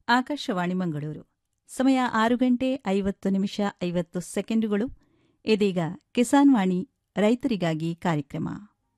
ಆಕಾಶವಾಣಿ ಮಂಗಳೂರು ಸಮಯ ಆರು ಗಂಟೆ ಐವತ್ತು ನಿಮಿಷ ಐವತ್ತು ಸೆಕೆಂಡುಗಳು ಇದೀಗ ಕಿಸಾನ್ ವಾಣಿ ರೈತರಿಗಾಗಿ ಕಾರ್ಯಕ್ರಮ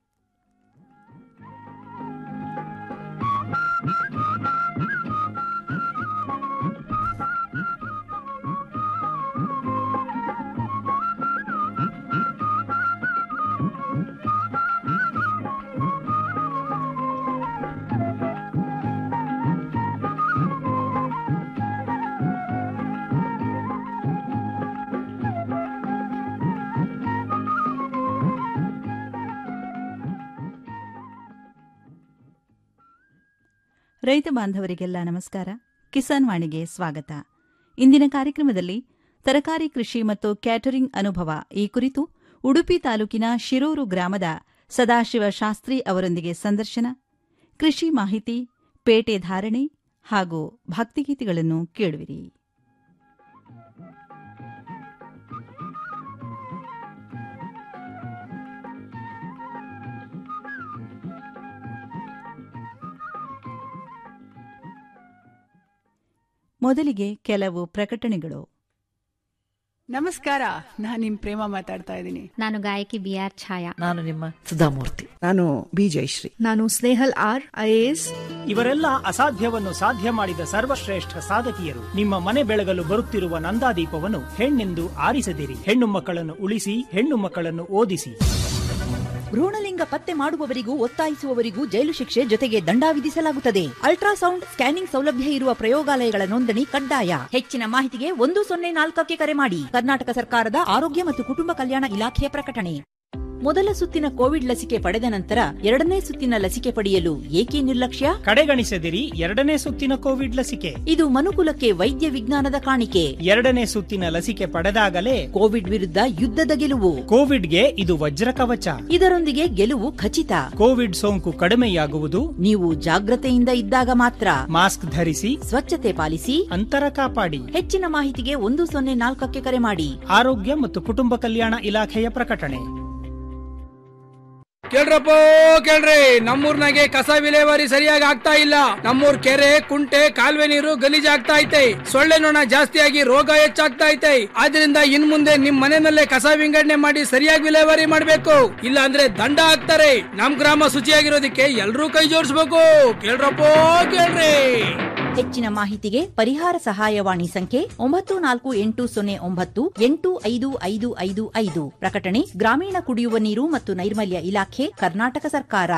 ರೈತ ಬಾಂಧವರಿಗೆಲ್ಲ ನಮಸ್ಕಾರ ಕಿಸಾನ್ ವಾಣಿಗೆ ಸ್ವಾಗತ ಇಂದಿನ ಕಾರ್ಯಕ್ರಮದಲ್ಲಿ ತರಕಾರಿ ಕೃಷಿ ಮತ್ತು ಕ್ಯಾಟರಿಂಗ್ ಅನುಭವ ಈ ಕುರಿತು ಉಡುಪಿ ತಾಲೂಕಿನ ಶಿರೂರು ಗ್ರಾಮದ ಸದಾಶಿವ ಶಾಸ್ತ್ರಿ ಅವರೊಂದಿಗೆ ಸಂದರ್ಶನ ಕೃಷಿ ಮಾಹಿತಿ ಪೇಟೆ ಧಾರಣೆ ಹಾಗೂ ಭಕ್ತಿಗೀತೆಗಳನ್ನು ಕೇಳುವಿರಿ ಮೊದಲಿಗೆ ಕೆಲವು ಪ್ರಕಟಣೆಗಳು ನಮಸ್ಕಾರ ನಾನ್ ನಿಮ್ ಪ್ರೇಮ ಮಾತಾಡ್ತಾ ಇದ್ದೀನಿ ನಾನು ಗಾಯಕಿ ಬಿ ಆರ್ ಛಾಯಾ ನಾನು ನಿಮ್ಮ ಸುಧಾಮೂರ್ತಿ ನಾನು ಬಿ ಜಯಶ್ರೀ ನಾನು ಸ್ನೇಹಲ್ ಆರ್ ಐಎಎಸ್ ಇವರೆಲ್ಲ ಅಸಾಧ್ಯವನ್ನು ಸಾಧ್ಯ ಮಾಡಿದ ಸರ್ವಶ್ರೇಷ್ಠ ಸಾಧಕಿಯರು ನಿಮ್ಮ ಮನೆ ಬೆಳಗಲು ಬರುತ್ತಿರುವ ನಂದಾದೀಪವನ್ನು ಹೆಣ್ಣೆಂದು ಆರಿಸದಿರಿ ಹೆಣ್ಣು ಮಕ್ಕಳನ್ನು ಉಳಿಸಿ ಹೆಣ್ಣು ಮಕ್ಕಳನ್ನು ಓದಿಸಿ ಭ್ರೂಣಲಿಂಗ ಪತ್ತೆ ಮಾಡುವವರಿಗೂ ಒತ್ತಾಯಿಸುವವರಿಗೂ ಜೈಲು ಶಿಕ್ಷೆ ಜೊತೆಗೆ ದಂಡ ವಿಧಿಸಲಾಗುತ್ತದೆ ಅಲ್ಟ್ರಾಸೌಂಡ್ ಸ್ಕ್ಯಾನಿಂಗ್ ಸೌಲಭ್ಯ ಇರುವ ಪ್ರಯೋಗಾಲಯಗಳ ನೋಂದಣಿ ಕಡ್ಡಾಯ ಹೆಚ್ಚಿನ ಮಾಹಿತಿಗೆ ಒಂದು ಸೊನ್ನೆ ನಾಲ್ಕಕ್ಕೆ ಕರೆ ಮಾಡಿ ಕರ್ನಾಟಕ ಸರ್ಕಾರದ ಆರೋಗ್ಯ ಮತ್ತು ಕುಟುಂಬ ಕಲ್ಯಾಣ ಇಲಾಖೆಯ ಪ್ರಕಟಣೆ ಮೊದಲ ಸುತ್ತಿನ ಕೋವಿಡ್ ಲಸಿಕೆ ಪಡೆದ ನಂತರ ಎರಡನೇ ಸುತ್ತಿನ ಲಸಿಕೆ ಪಡೆಯಲು ಏಕೆ ನಿರ್ಲಕ್ಷ್ಯ ಕಡೆಗಣಿಸದಿರಿ ಎರಡನೇ ಸುತ್ತಿನ ಕೋವಿಡ್ ಲಸಿಕೆ ಇದು ಮನುಕುಲಕ್ಕೆ ವೈದ್ಯ ವಿಜ್ಞಾನದ ಕಾಣಿಕೆ ಎರಡನೇ ಸುತ್ತಿನ ಲಸಿಕೆ ಪಡೆದಾಗಲೇ ಕೋವಿಡ್ ವಿರುದ್ಧ ಯುದ್ಧದ ಗೆಲುವು ಕೋವಿಡ್ಗೆ ಇದು ವಜ್ರ ಕವಚ ಇದರೊಂದಿಗೆ ಗೆಲುವು ಖಚಿತ ಕೋವಿಡ್ ಸೋಂಕು ಕಡಿಮೆಯಾಗುವುದು ನೀವು ಜಾಗ್ರತೆಯಿಂದ ಇದ್ದಾಗ ಮಾತ್ರ ಮಾಸ್ಕ್ ಧರಿಸಿ ಸ್ವಚ್ಛತೆ ಪಾಲಿಸಿ ಅಂತರ ಕಾಪಾಡಿ ಹೆಚ್ಚಿನ ಮಾಹಿತಿಗೆ ಒಂದು ಸೊನ್ನೆ ನಾಲ್ಕಕ್ಕೆ ಕರೆ ಮಾಡಿ ಆರೋಗ್ಯ ಮತ್ತು ಕುಟುಂಬ ಕಲ್ಯಾಣ ಇಲಾಖೆಯ ಪ್ರಕಟಣೆ ಕೇಳ್ರಪ್ಪ ಕೇಳ್ರಿ ನಮ್ಮೂರ್ನಾಗೆ ಕಸ ವಿಲೇವಾರಿ ಸರಿಯಾಗಿ ಆಗ್ತಾ ಇಲ್ಲ ನಮ್ಮೂರ್ ಕೆರೆ ಕುಂಟೆ ಕಾಲುವೆ ನೀರು ಗಲೀಜಾಗ್ತಾ ಐತೆ ಸೊಳ್ಳೆ ನೊಣ ಜಾಸ್ತಿಯಾಗಿ ರೋಗ ಹೆಚ್ಚಾಗ್ತಾ ಐತೆ ಆದ್ರಿಂದ ಇನ್ ಮುಂದೆ ನಿಮ್ ಮನೆಯಲ್ಲೇ ಕಸ ವಿಂಗಡಣೆ ಮಾಡಿ ಸರಿಯಾಗಿ ವಿಲೇವಾರಿ ಮಾಡ್ಬೇಕು ಇಲ್ಲ ಅಂದ್ರೆ ದಂಡ ಹಾಕ್ತಾರೆ ನಮ್ ಗ್ರಾಮ ಶುಚಿಯಾಗಿರೋದಕ್ಕೆ ಎಲ್ರೂ ಕೈ ಜೋಡಿಸ್ಬೇಕು ಕೇಳ್ರಪ್ಪ ಕೇಳ್ರಿ ಹೆಚ್ಚಿನ ಮಾಹಿತಿಗೆ ಪರಿಹಾರ ಸಹಾಯವಾಣಿ ಸಂಖ್ಯೆ ಒಂಬತ್ತು ನಾಲ್ಕು ಎಂಟು ಸೊನ್ನೆ ಒಂಬತ್ತು ಎಂಟು ಐದು ಐದು ಐದು ಐದು ಪ್ರಕಟಣೆ ಗ್ರಾಮೀಣ ಕುಡಿಯುವ ನೀರು ಮತ್ತು ನೈರ್ಮಲ್ಯ ಇಲಾಖೆ ಕರ್ನಾಟಕ ಸರ್ಕಾರ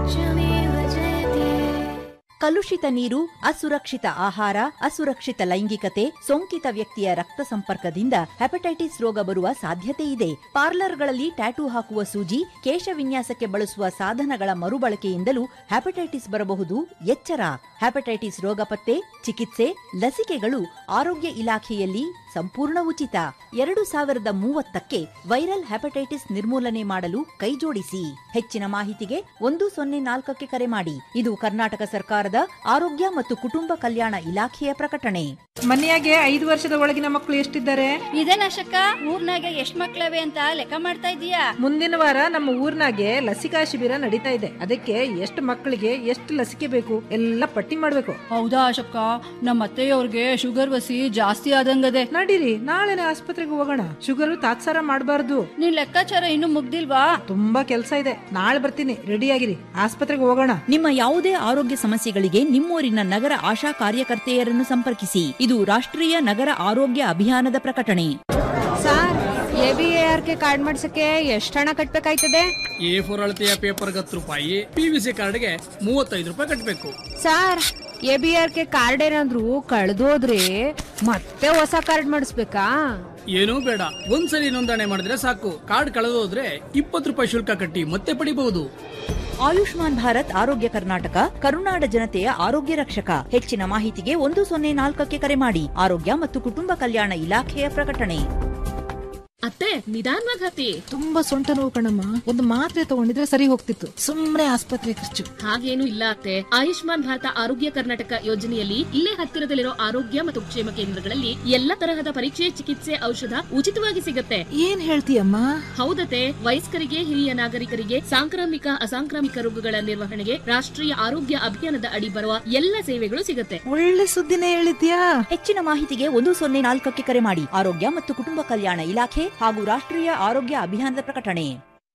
ಕಲುಷಿತ ನೀರು ಅಸುರಕ್ಷಿತ ಆಹಾರ ಅಸುರಕ್ಷಿತ ಲೈಂಗಿಕತೆ ಸೋಂಕಿತ ವ್ಯಕ್ತಿಯ ರಕ್ತ ಸಂಪರ್ಕದಿಂದ ಹೆಪಟೈಟಿಸ್ ರೋಗ ಬರುವ ಸಾಧ್ಯತೆ ಇದೆ ಪಾರ್ಲರ್ಗಳಲ್ಲಿ ಟ್ಯಾಟೂ ಹಾಕುವ ಸೂಜಿ ಕೇಶ ವಿನ್ಯಾಸಕ್ಕೆ ಬಳಸುವ ಸಾಧನಗಳ ಮರುಬಳಕೆಯಿಂದಲೂ ಹೆಪಟೈಟಿಸ್ ಬರಬಹುದು ಎಚ್ಚರ ಹೆಪಟೈಟಿಸ್ ರೋಗ ಪತ್ತೆ ಚಿಕಿತ್ಸೆ ಲಸಿಕೆಗಳು ಆರೋಗ್ಯ ಇಲಾಖೆಯಲ್ಲಿ ಸಂಪೂರ್ಣ ಉಚಿತ ಎರಡು ಸಾವಿರದ ಮೂವತ್ತಕ್ಕೆ ವೈರಲ್ ಹೆಪಟೈಟಿಸ್ ನಿರ್ಮೂಲನೆ ಮಾಡಲು ಕೈಜೋಡಿಸಿ ಹೆಚ್ಚಿನ ಮಾಹಿತಿಗೆ ಒಂದು ಸೊನ್ನೆ ನಾಲ್ಕಕ್ಕೆ ಕರೆ ಮಾಡಿ ಇದು ಕರ್ನಾಟಕ ಸರ್ಕಾರದ ಆರೋಗ್ಯ ಮತ್ತು ಕುಟುಂಬ ಕಲ್ಯಾಣ ಇಲಾಖೆಯ ಪ್ರಕಟಣೆ ಮನೆಯಾಗೆ ಐದು ವರ್ಷದ ಒಳಗಿನ ಮಕ್ಕಳು ಎಷ್ಟಿದ್ದಾರೆ ಇದೇನಶಕ ಊರ್ನಾಗ ಎಷ್ಟ್ ಮಕ್ಳವೆ ಅಂತ ಲೆಕ್ಕ ಮಾಡ್ತಾ ಇದೀಯಾ ಮುಂದಿನ ವಾರ ನಮ್ಮ ಊರ್ನಾಗೆ ಲಸಿಕಾ ಶಿಬಿರ ನಡೀತಾ ಇದೆ ಅದಕ್ಕೆ ಎಷ್ಟು ಮಕ್ಕಳಿಗೆ ಎಷ್ಟು ಲಸಿಕೆ ಬೇಕು ಎಲ್ಲ ಪಟ್ಟಿ ಮಾಡ್ಬೇಕು ಹೌದಾ ಅಶಕ್ಕ ನಮ್ಮ ಅತ್ತೆಯವ್ರಿಗೆ ಶುಗರ್ ವಸಿ ಜಾಸ್ತಿ ಆದಂಗದೆ ನಡೀರಿ ನಾಳೆನೆ ಆಸ್ಪತ್ರೆಗೆ ಹೋಗೋಣ ಶುಗರ್ ತಾತ್ಸಾರ ಮಾಡಬಾರ್ದು ನಿನ್ ಲೆಕ್ಕಾಚಾರ ಇನ್ನು ಮುಗ್ದಿಲ್ವಾ ತುಂಬಾ ಕೆಲಸ ಇದೆ ನಾಳೆ ಬರ್ತೀನಿ ರೆಡಿ ಆಗಿರಿ ಆಸ್ಪತ್ರೆಗೆ ಹೋಗೋಣ ನಿಮ್ಮ ಯಾವುದೇ ಆರೋಗ್ಯ ಸಮಸ್ಯೆಗಳಿಗೆ ನಿಮ್ಮೂರಿನ ನಗರ ಆಶಾ ಕಾರ್ಯಕರ್ತೆಯರನ್ನು ಸಂಪರ್ಕಿಸಿ ಇದು ರಾಷ್ಟ್ರೀಯ ನಗರ ಆರೋಗ್ಯ ಅಭಿಯಾನದ ಪ್ರಕಟಣೆ sir A B A R K card ಮಾಡ್ಸಕ್ಕೆ ಎಷ್ಟು ಹಣ ಕಟ್ಬೇಕಾಯ್ತದೆ ಎ ಫೋರ್ ಅಳತೆಯ ಪೇಪರ್ಗೆ ಹತ್ತು ರೂಪಾಯಿ ಪಿ ವಿ ಸಿ ಕಾರ್ಡ್ಗೆ ಮೂವತ್ತೈದು ರೂಪಾಯಿ ಕಟ್ಟಬೇಕು sir A B R K card ಏನಾದ್ರು ಕಳ್ದೋದ್ರೆ ಮತ್ತೆ ಹೊಸ ಕಾರ್ಡ್ ಮಾಡಿಸ್ಬೇಕಾ ಏನೂ ಬೇಡ ಒಂದ್ಸಲಿ ನೋಂದಣಿ ಮಾಡಿದ್ರೆ ಸಾಕು ಕಾರ್ಡ್ ಕಳೆದೋದ್ರೆ ಇಪ್ಪತ್ತು ರೂಪಾಯಿ ಶುಲ್ಕ ಕಟ್ಟಿ ಮತ್ತೆ ಪಡಿಬಹುದು ಆಯುಷ್ಮಾನ್ ಭಾರತ್ ಆರೋಗ್ಯ ಕರ್ನಾಟಕ ಕರುನಾಡ ಜನತೆಯ ಆರೋಗ್ಯ ರಕ್ಷಕ ಹೆಚ್ಚಿನ ಮಾಹಿತಿಗೆ ಒಂದು ಸೊನ್ನೆ ನಾಲ್ಕಕ್ಕೆ ಕರೆ ಮಾಡಿ ಆರೋಗ್ಯ ಮತ್ತು ಕುಟುಂಬ ಕಲ್ಯಾಣ ಇಲಾಖೆಯ ಪ್ರಕಟಣೆ ಅತ್ತೆ ನಿಧಾನವಾಗಿ ಹತ್ತಿ ತುಂಬಾ ಸೊಂಟ ನೋವು ಕಣಮ್ಮ ಒಂದು ಮಾತ್ರೆ ತಗೊಂಡಿದ್ರೆ ಸರಿ ಹೋಗ್ತಿತ್ತು ಸುಮ್ನೆ ಆಸ್ಪತ್ರೆ ಖರ್ಚು ಹಾಗೇನು ಇಲ್ಲ ಅತ್ತೆ ಆಯುಷ್ಮಾನ್ ಭಾರತ ಆರೋಗ್ಯ ಕರ್ನಾಟಕ ಯೋಜನೆಯಲ್ಲಿ ಇಲ್ಲೇ ಹತ್ತಿರದಲ್ಲಿರೋ ಆರೋಗ್ಯ ಮತ್ತು ಕ್ಷೇಮ ಕೇಂದ್ರಗಳಲ್ಲಿ ಎಲ್ಲ ತರಹದ ಪರೀಕ್ಷೆ ಚಿಕಿತ್ಸೆ ಔಷಧ ಉಚಿತವಾಗಿ ಸಿಗತ್ತೆ ಏನ್ ಹೇಳ್ತೀಯಮ್ಮ ಹೌದತೆ ವಯಸ್ಕರಿಗೆ ಹಿರಿಯ ನಾಗರಿಕರಿಗೆ ಸಾಂಕ್ರಾಮಿಕ ಅಸಾಂಕ್ರಾಮಿಕ ರೋಗಗಳ ನಿರ್ವಹಣೆಗೆ ರಾಷ್ಟ್ರೀಯ ಆರೋಗ್ಯ ಅಭಿಯಾನದ ಅಡಿ ಬರುವ ಎಲ್ಲ ಸೇವೆಗಳು ಸಿಗತ್ತೆ ಒಳ್ಳೆ ಸುದ್ದಿನೇ ಹೇಳಿದ್ಯಾ ಹೆಚ್ಚಿನ ಮಾಹಿತಿಗೆ ಒಂದು ಸೊನ್ನೆ ನಾಲ್ಕಕ್ಕೆ ಕರೆ ಮಾಡಿ ಆರೋಗ್ಯ ಮತ್ತು ಕುಟುಂಬ ಕಲ್ಯಾಣ ಇಲಾಖೆ ಹಾಗೂ ರಾಷ್ಟ್ರೀಯ ಆರೋಗ್ಯ ಅಭಿಯಾನದ ಪ್ರಕಟಣೆ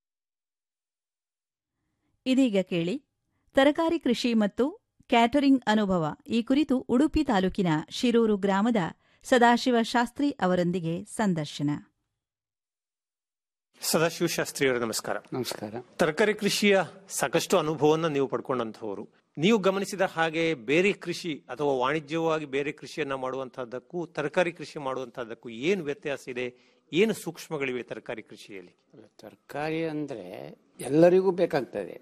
ಇದೀಗ ಕೇಳಿ ತರಕಾರಿ ಕೃಷಿ ಮತ್ತು ಕ್ಯಾಟರಿಂಗ್ ಅನುಭವ ಈ ಕುರಿತು ಉಡುಪಿ ತಾಲೂಕಿನ ಶಿರೂರು ಗ್ರಾಮದ ಸದಾಶಿವ ಶಾಸ್ತ್ರಿ ಅವರೊಂದಿಗೆ ಸಂದರ್ಶನ ಸದಾಶಿವ ಶಾಸ್ತ್ರಿಯವರ ನಮಸ್ಕಾರ ನಮಸ್ಕಾರ ತರಕಾರಿ ಕೃಷಿಯ ಸಾಕಷ್ಟು ಅನುಭವವನ್ನು ನೀವು ಪಡ್ಕೊಂಡಂತಹವರು ನೀವು ಗಮನಿಸಿದ ಹಾಗೆ ಬೇರೆ ಕೃಷಿ ಅಥವಾ ವಾಣಿಜ್ಯವಾಗಿ ಬೇರೆ ಕೃಷಿಯನ್ನ ಮಾಡುವಂತಹದ್ದಕ್ಕೂ ತರಕಾರಿ ಕೃಷಿ ಮಾಡುವಂತಹದ್ದಕ್ಕೂ ಏನು ವ್ಯತ್ಯಾಸ ಇದೆ ಏನು ಸೂಕ್ಷ್ಮಗಳಿವೆ ತರಕಾರಿ ಕೃಷಿಯಲ್ಲಿ ತರಕಾರಿ ಅಂದ್ರೆ ಎಲ್ಲರಿಗೂ ಬೇಕಾಗ್ತದೆ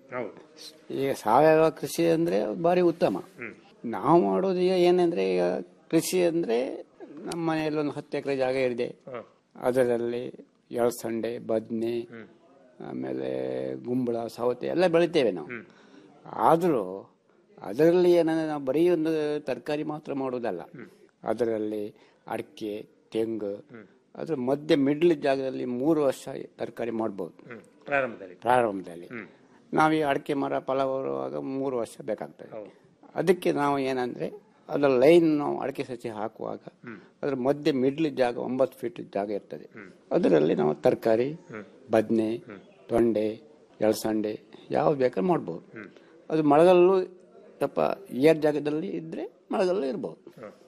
ಈಗ ಸಾವಯವ ಕೃಷಿ ಅಂದ್ರೆ ಭಾರಿ ಉತ್ತಮ ನಾವು ಮಾಡೋದು ಈಗ ಏನಂದ್ರೆ ಈಗ ಕೃಷಿ ಅಂದ್ರೆ ನಮ್ಮ ಮನೆಯಲ್ಲಿ ಒಂದು ಹತ್ತು ಎಕರೆ ಜಾಗ ಇದೆ ಅದರಲ್ಲಿ ಎಳಸಂಡೆ ಬದ್ನೆ ಆಮೇಲೆ ಗುಂಬಳ ಸವತೆ ಎಲ್ಲ ಬೆಳಿತೇವೆ ನಾವು ಆದರೂ ಅದರಲ್ಲಿ ಏನಂದ್ರೆ ನಾವು ಬರೀ ಒಂದು ತರಕಾರಿ ಮಾತ್ರ ಮಾಡೋದಲ್ಲ ಅದರಲ್ಲಿ ಅಡಿಕೆ ತೆಂಗು ಅದ್ರ ಮಧ್ಯೆ ಮಿಡ್ಲ್ ಜಾಗದಲ್ಲಿ ಮೂರು ವರ್ಷ ತರಕಾರಿ ಮಾಡ್ಬೋದು ಪ್ರಾರಂಭದಲ್ಲಿ ಪ್ರಾರಂಭದಲ್ಲಿ ನಾವು ಈ ಅಡಿಕೆ ಮರ ಫಲ ಬರುವಾಗ ಮೂರು ವರ್ಷ ಬೇಕಾಗ್ತದೆ ಅದಕ್ಕೆ ನಾವು ಏನಂದ್ರೆ ಅದರ ಲೈನ್ ನಾವು ಅಡಿಕೆ ಸಸಿ ಹಾಕುವಾಗ ಅದರ ಮಧ್ಯೆ ಮಿಡ್ಲ್ ಜಾಗ ಒಂಬತ್ತು ಫೀಟ್ ಜಾಗ ಇರ್ತದೆ ಅದರಲ್ಲಿ ನಾವು ತರಕಾರಿ ಬದನೆ ತೊಂಡೆ ಎಳಸಂಡೆ ಯಾವ್ದು ಬೇಕಾದ್ರೆ ಮಾಡ್ಬೋದು ಅದು ಮಳೆಗಲ್ಲು ಸ್ವಲ್ಪ ಏರ್ ಜಾಗದಲ್ಲಿ ಇದ್ರೆ ಮಳೆಗಲ್ಲು ಇರ್ಬೋದು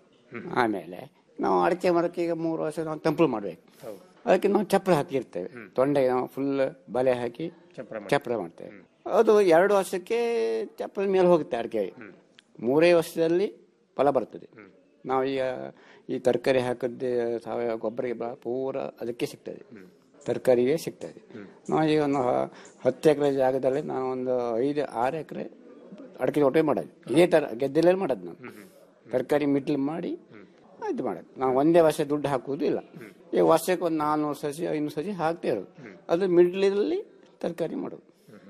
ಆಮೇಲೆ ನಾವು ಅಡಿಕೆ ಮರಕ್ಕೆ ಈಗ ಮೂರು ವರ್ಷ ನಾವು ತಂಪಲು ಮಾಡ್ಬೇಕು ಅದಕ್ಕೆ ನಾವು ಚಪ್ರ ಹಾಕಿರ್ತೇವೆ ತೊಂಡೆಗೆ ನಾವು ಫುಲ್ ಬಲೆ ಹಾಕಿ ಚಪ್ರ ಮಾಡ್ತೇವೆ ಅದು ಎರಡು ವರ್ಷಕ್ಕೆ ಚಪ್ರದ ಮೇಲೆ ಹೋಗುತ್ತೆ ಅಡಿಕೆ ಮೂರೇ ವರ್ಷದಲ್ಲಿ ಫಲ ಬರ್ತದೆ ನಾವು ಈಗ ಈ ತರಕಾರಿ ಹಾಕಿದ್ದೆ ಸಾವಯವ ಗೊಬ್ಬರ ಪೂರ ಅದಕ್ಕೆ ಸಿಗ್ತದೆ ತರಕಾರಿಗೆ ಸಿಗ್ತದೆ ನಾವು ಈಗ ಒಂದು ಹ- ಹತ್ತು ಎಕರೆ ಜಾಗದಲ್ಲಿ ನಾನು ಒಂದು ಐದು ಆರು ಎಕರೆ ಅಡಿಕೆ ತೋಟ ಮಾಡೋದು ಇದೇ ತರ ಗೆದ್ದೆಲ್ಲೇ ಮಾಡೋದು ನಾನು ತರಕಾರಿ ಮಿಡ್ಲ್ ಮಾಡಿ ಇದು ಮಾಡೋದು ನಾವು ಒಂದೇ ವರ್ಷ ದುಡ್ಡು ಹಾಕುವುದು ಇಲ್ಲ ಈಗ ವರ್ಷಕ್ಕೆ ಒಂದು ನಾನ್ನೂರು ಸಸಿ ಐನೂರು ಸಸಿ ಹಾಕ್ತಾ ಇರೋದು ಅದು ಮಿಡ್ಲಲ್ಲಿ ತರಕಾರಿ ಮಾಡೋದು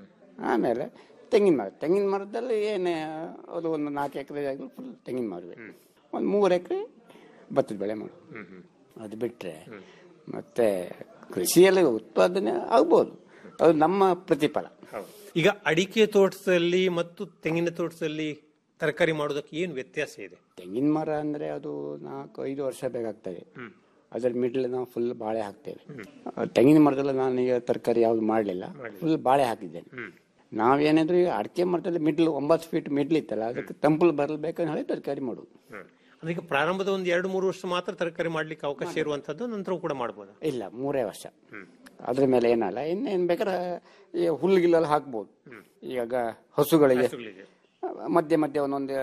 ಆಮೇಲೆ ತೆಂಗಿನ ಮರ ತೆಂಗಿನ ಮರದಲ್ಲಿ ಏನೇ ಅದು ಒಂದು ನಾಲ್ಕು ಎಕರೆ ಜಾಗ ಫುಲ್ ತೆಂಗಿನ ಮರವೇ ಒಂದು ಮೂರು ಎಕರೆ ಭತ್ತದ ಬೆಳೆ ಮಾಡೋದು ಅದು ಬಿಟ್ಟರೆ ಮತ್ತೆ ಕೃಷಿಯಲ್ಲಿ ಉತ್ಪಾದನೆ ಆಗ್ಬೋದು ಅದು ನಮ್ಮ ಪ್ರತಿಫಲ ಈಗ ಅಡಿಕೆ ತೋಟದಲ್ಲಿ ಮತ್ತು ತೆಂಗಿನ ತೋಟದಲ್ಲಿ ತರಕಾರಿ ಮಾಡೋದಕ್ಕೆ ಏನು ವ್ಯತ್ಯಾಸ ಇದೆ ತೆಂಗಿನ ಮರ ಅಂದ್ರೆ ಅದು ನಾಲ್ಕು ಐದು ವರ್ಷ ಬೇಕಾಗ್ತದೆ ಅದ್ರ ಮಿಡ್ಲ್ ನಾವು ಫುಲ್ ಬಾಳೆ ಹಾಕ್ತೇವೆ ಆ ತೆಂಗಿನ ಮರದಲ್ಲಿ ನಾನು ಈಗ ತರಕಾರಿ ಯಾವ್ದು ಮಾಡಲಿಲ್ಲ ಫುಲ್ ಬಾಳೆ ಹಾಕಿದ್ದೇನೆ ನಾವೇನಾದ್ರೂ ಈಗ ಅಡಿಕೆ ಮರದಲ್ಲಿ ಮಿಡ್ಲ್ ಒಂಬತ್ತು ಫೀಟ್ ಮಿಡ್ಲ್ ಇತ್ತಲ್ಲ ಅದಕ್ಕೆ ತಂಪಲ್ ಬರಬೇಕಂತ ಹೇಳಿ ತರಕಾರಿ ಮಾಡೋದು ಅಂದ್ರೆ ಈಗ ಪ್ರಾರಂಭದ ಒಂದು ಎರಡು ಮೂರು ವರ್ಷ ಮಾತ್ರ ತರಕಾರಿ ಮಾಡ್ಲಿಕ್ಕೆ ಅವಕಾಶ ಇರುವಂತದ್ದು ನಂತರ ಕೂಡ ಮಾಡಬಹುದು ಇಲ್ಲ ಮೂರೇ ವರ್ಷ ಅದ್ರ ಮೇಲೆ ಏನಲ್ಲ ಇನ್ನೇನ್ ಬೇಕಾದ್ರೆ ಈ ಹುಲ್ಲುಗಿಲ್ಲೆಲ್ಲ ಹಾಕ್ಬೋದು ಈಗ ಹಸುಗಳಿಗೆ ಮಧ್ಯೆ ಮಧ್ಯೆ ಒಂದೊಂದು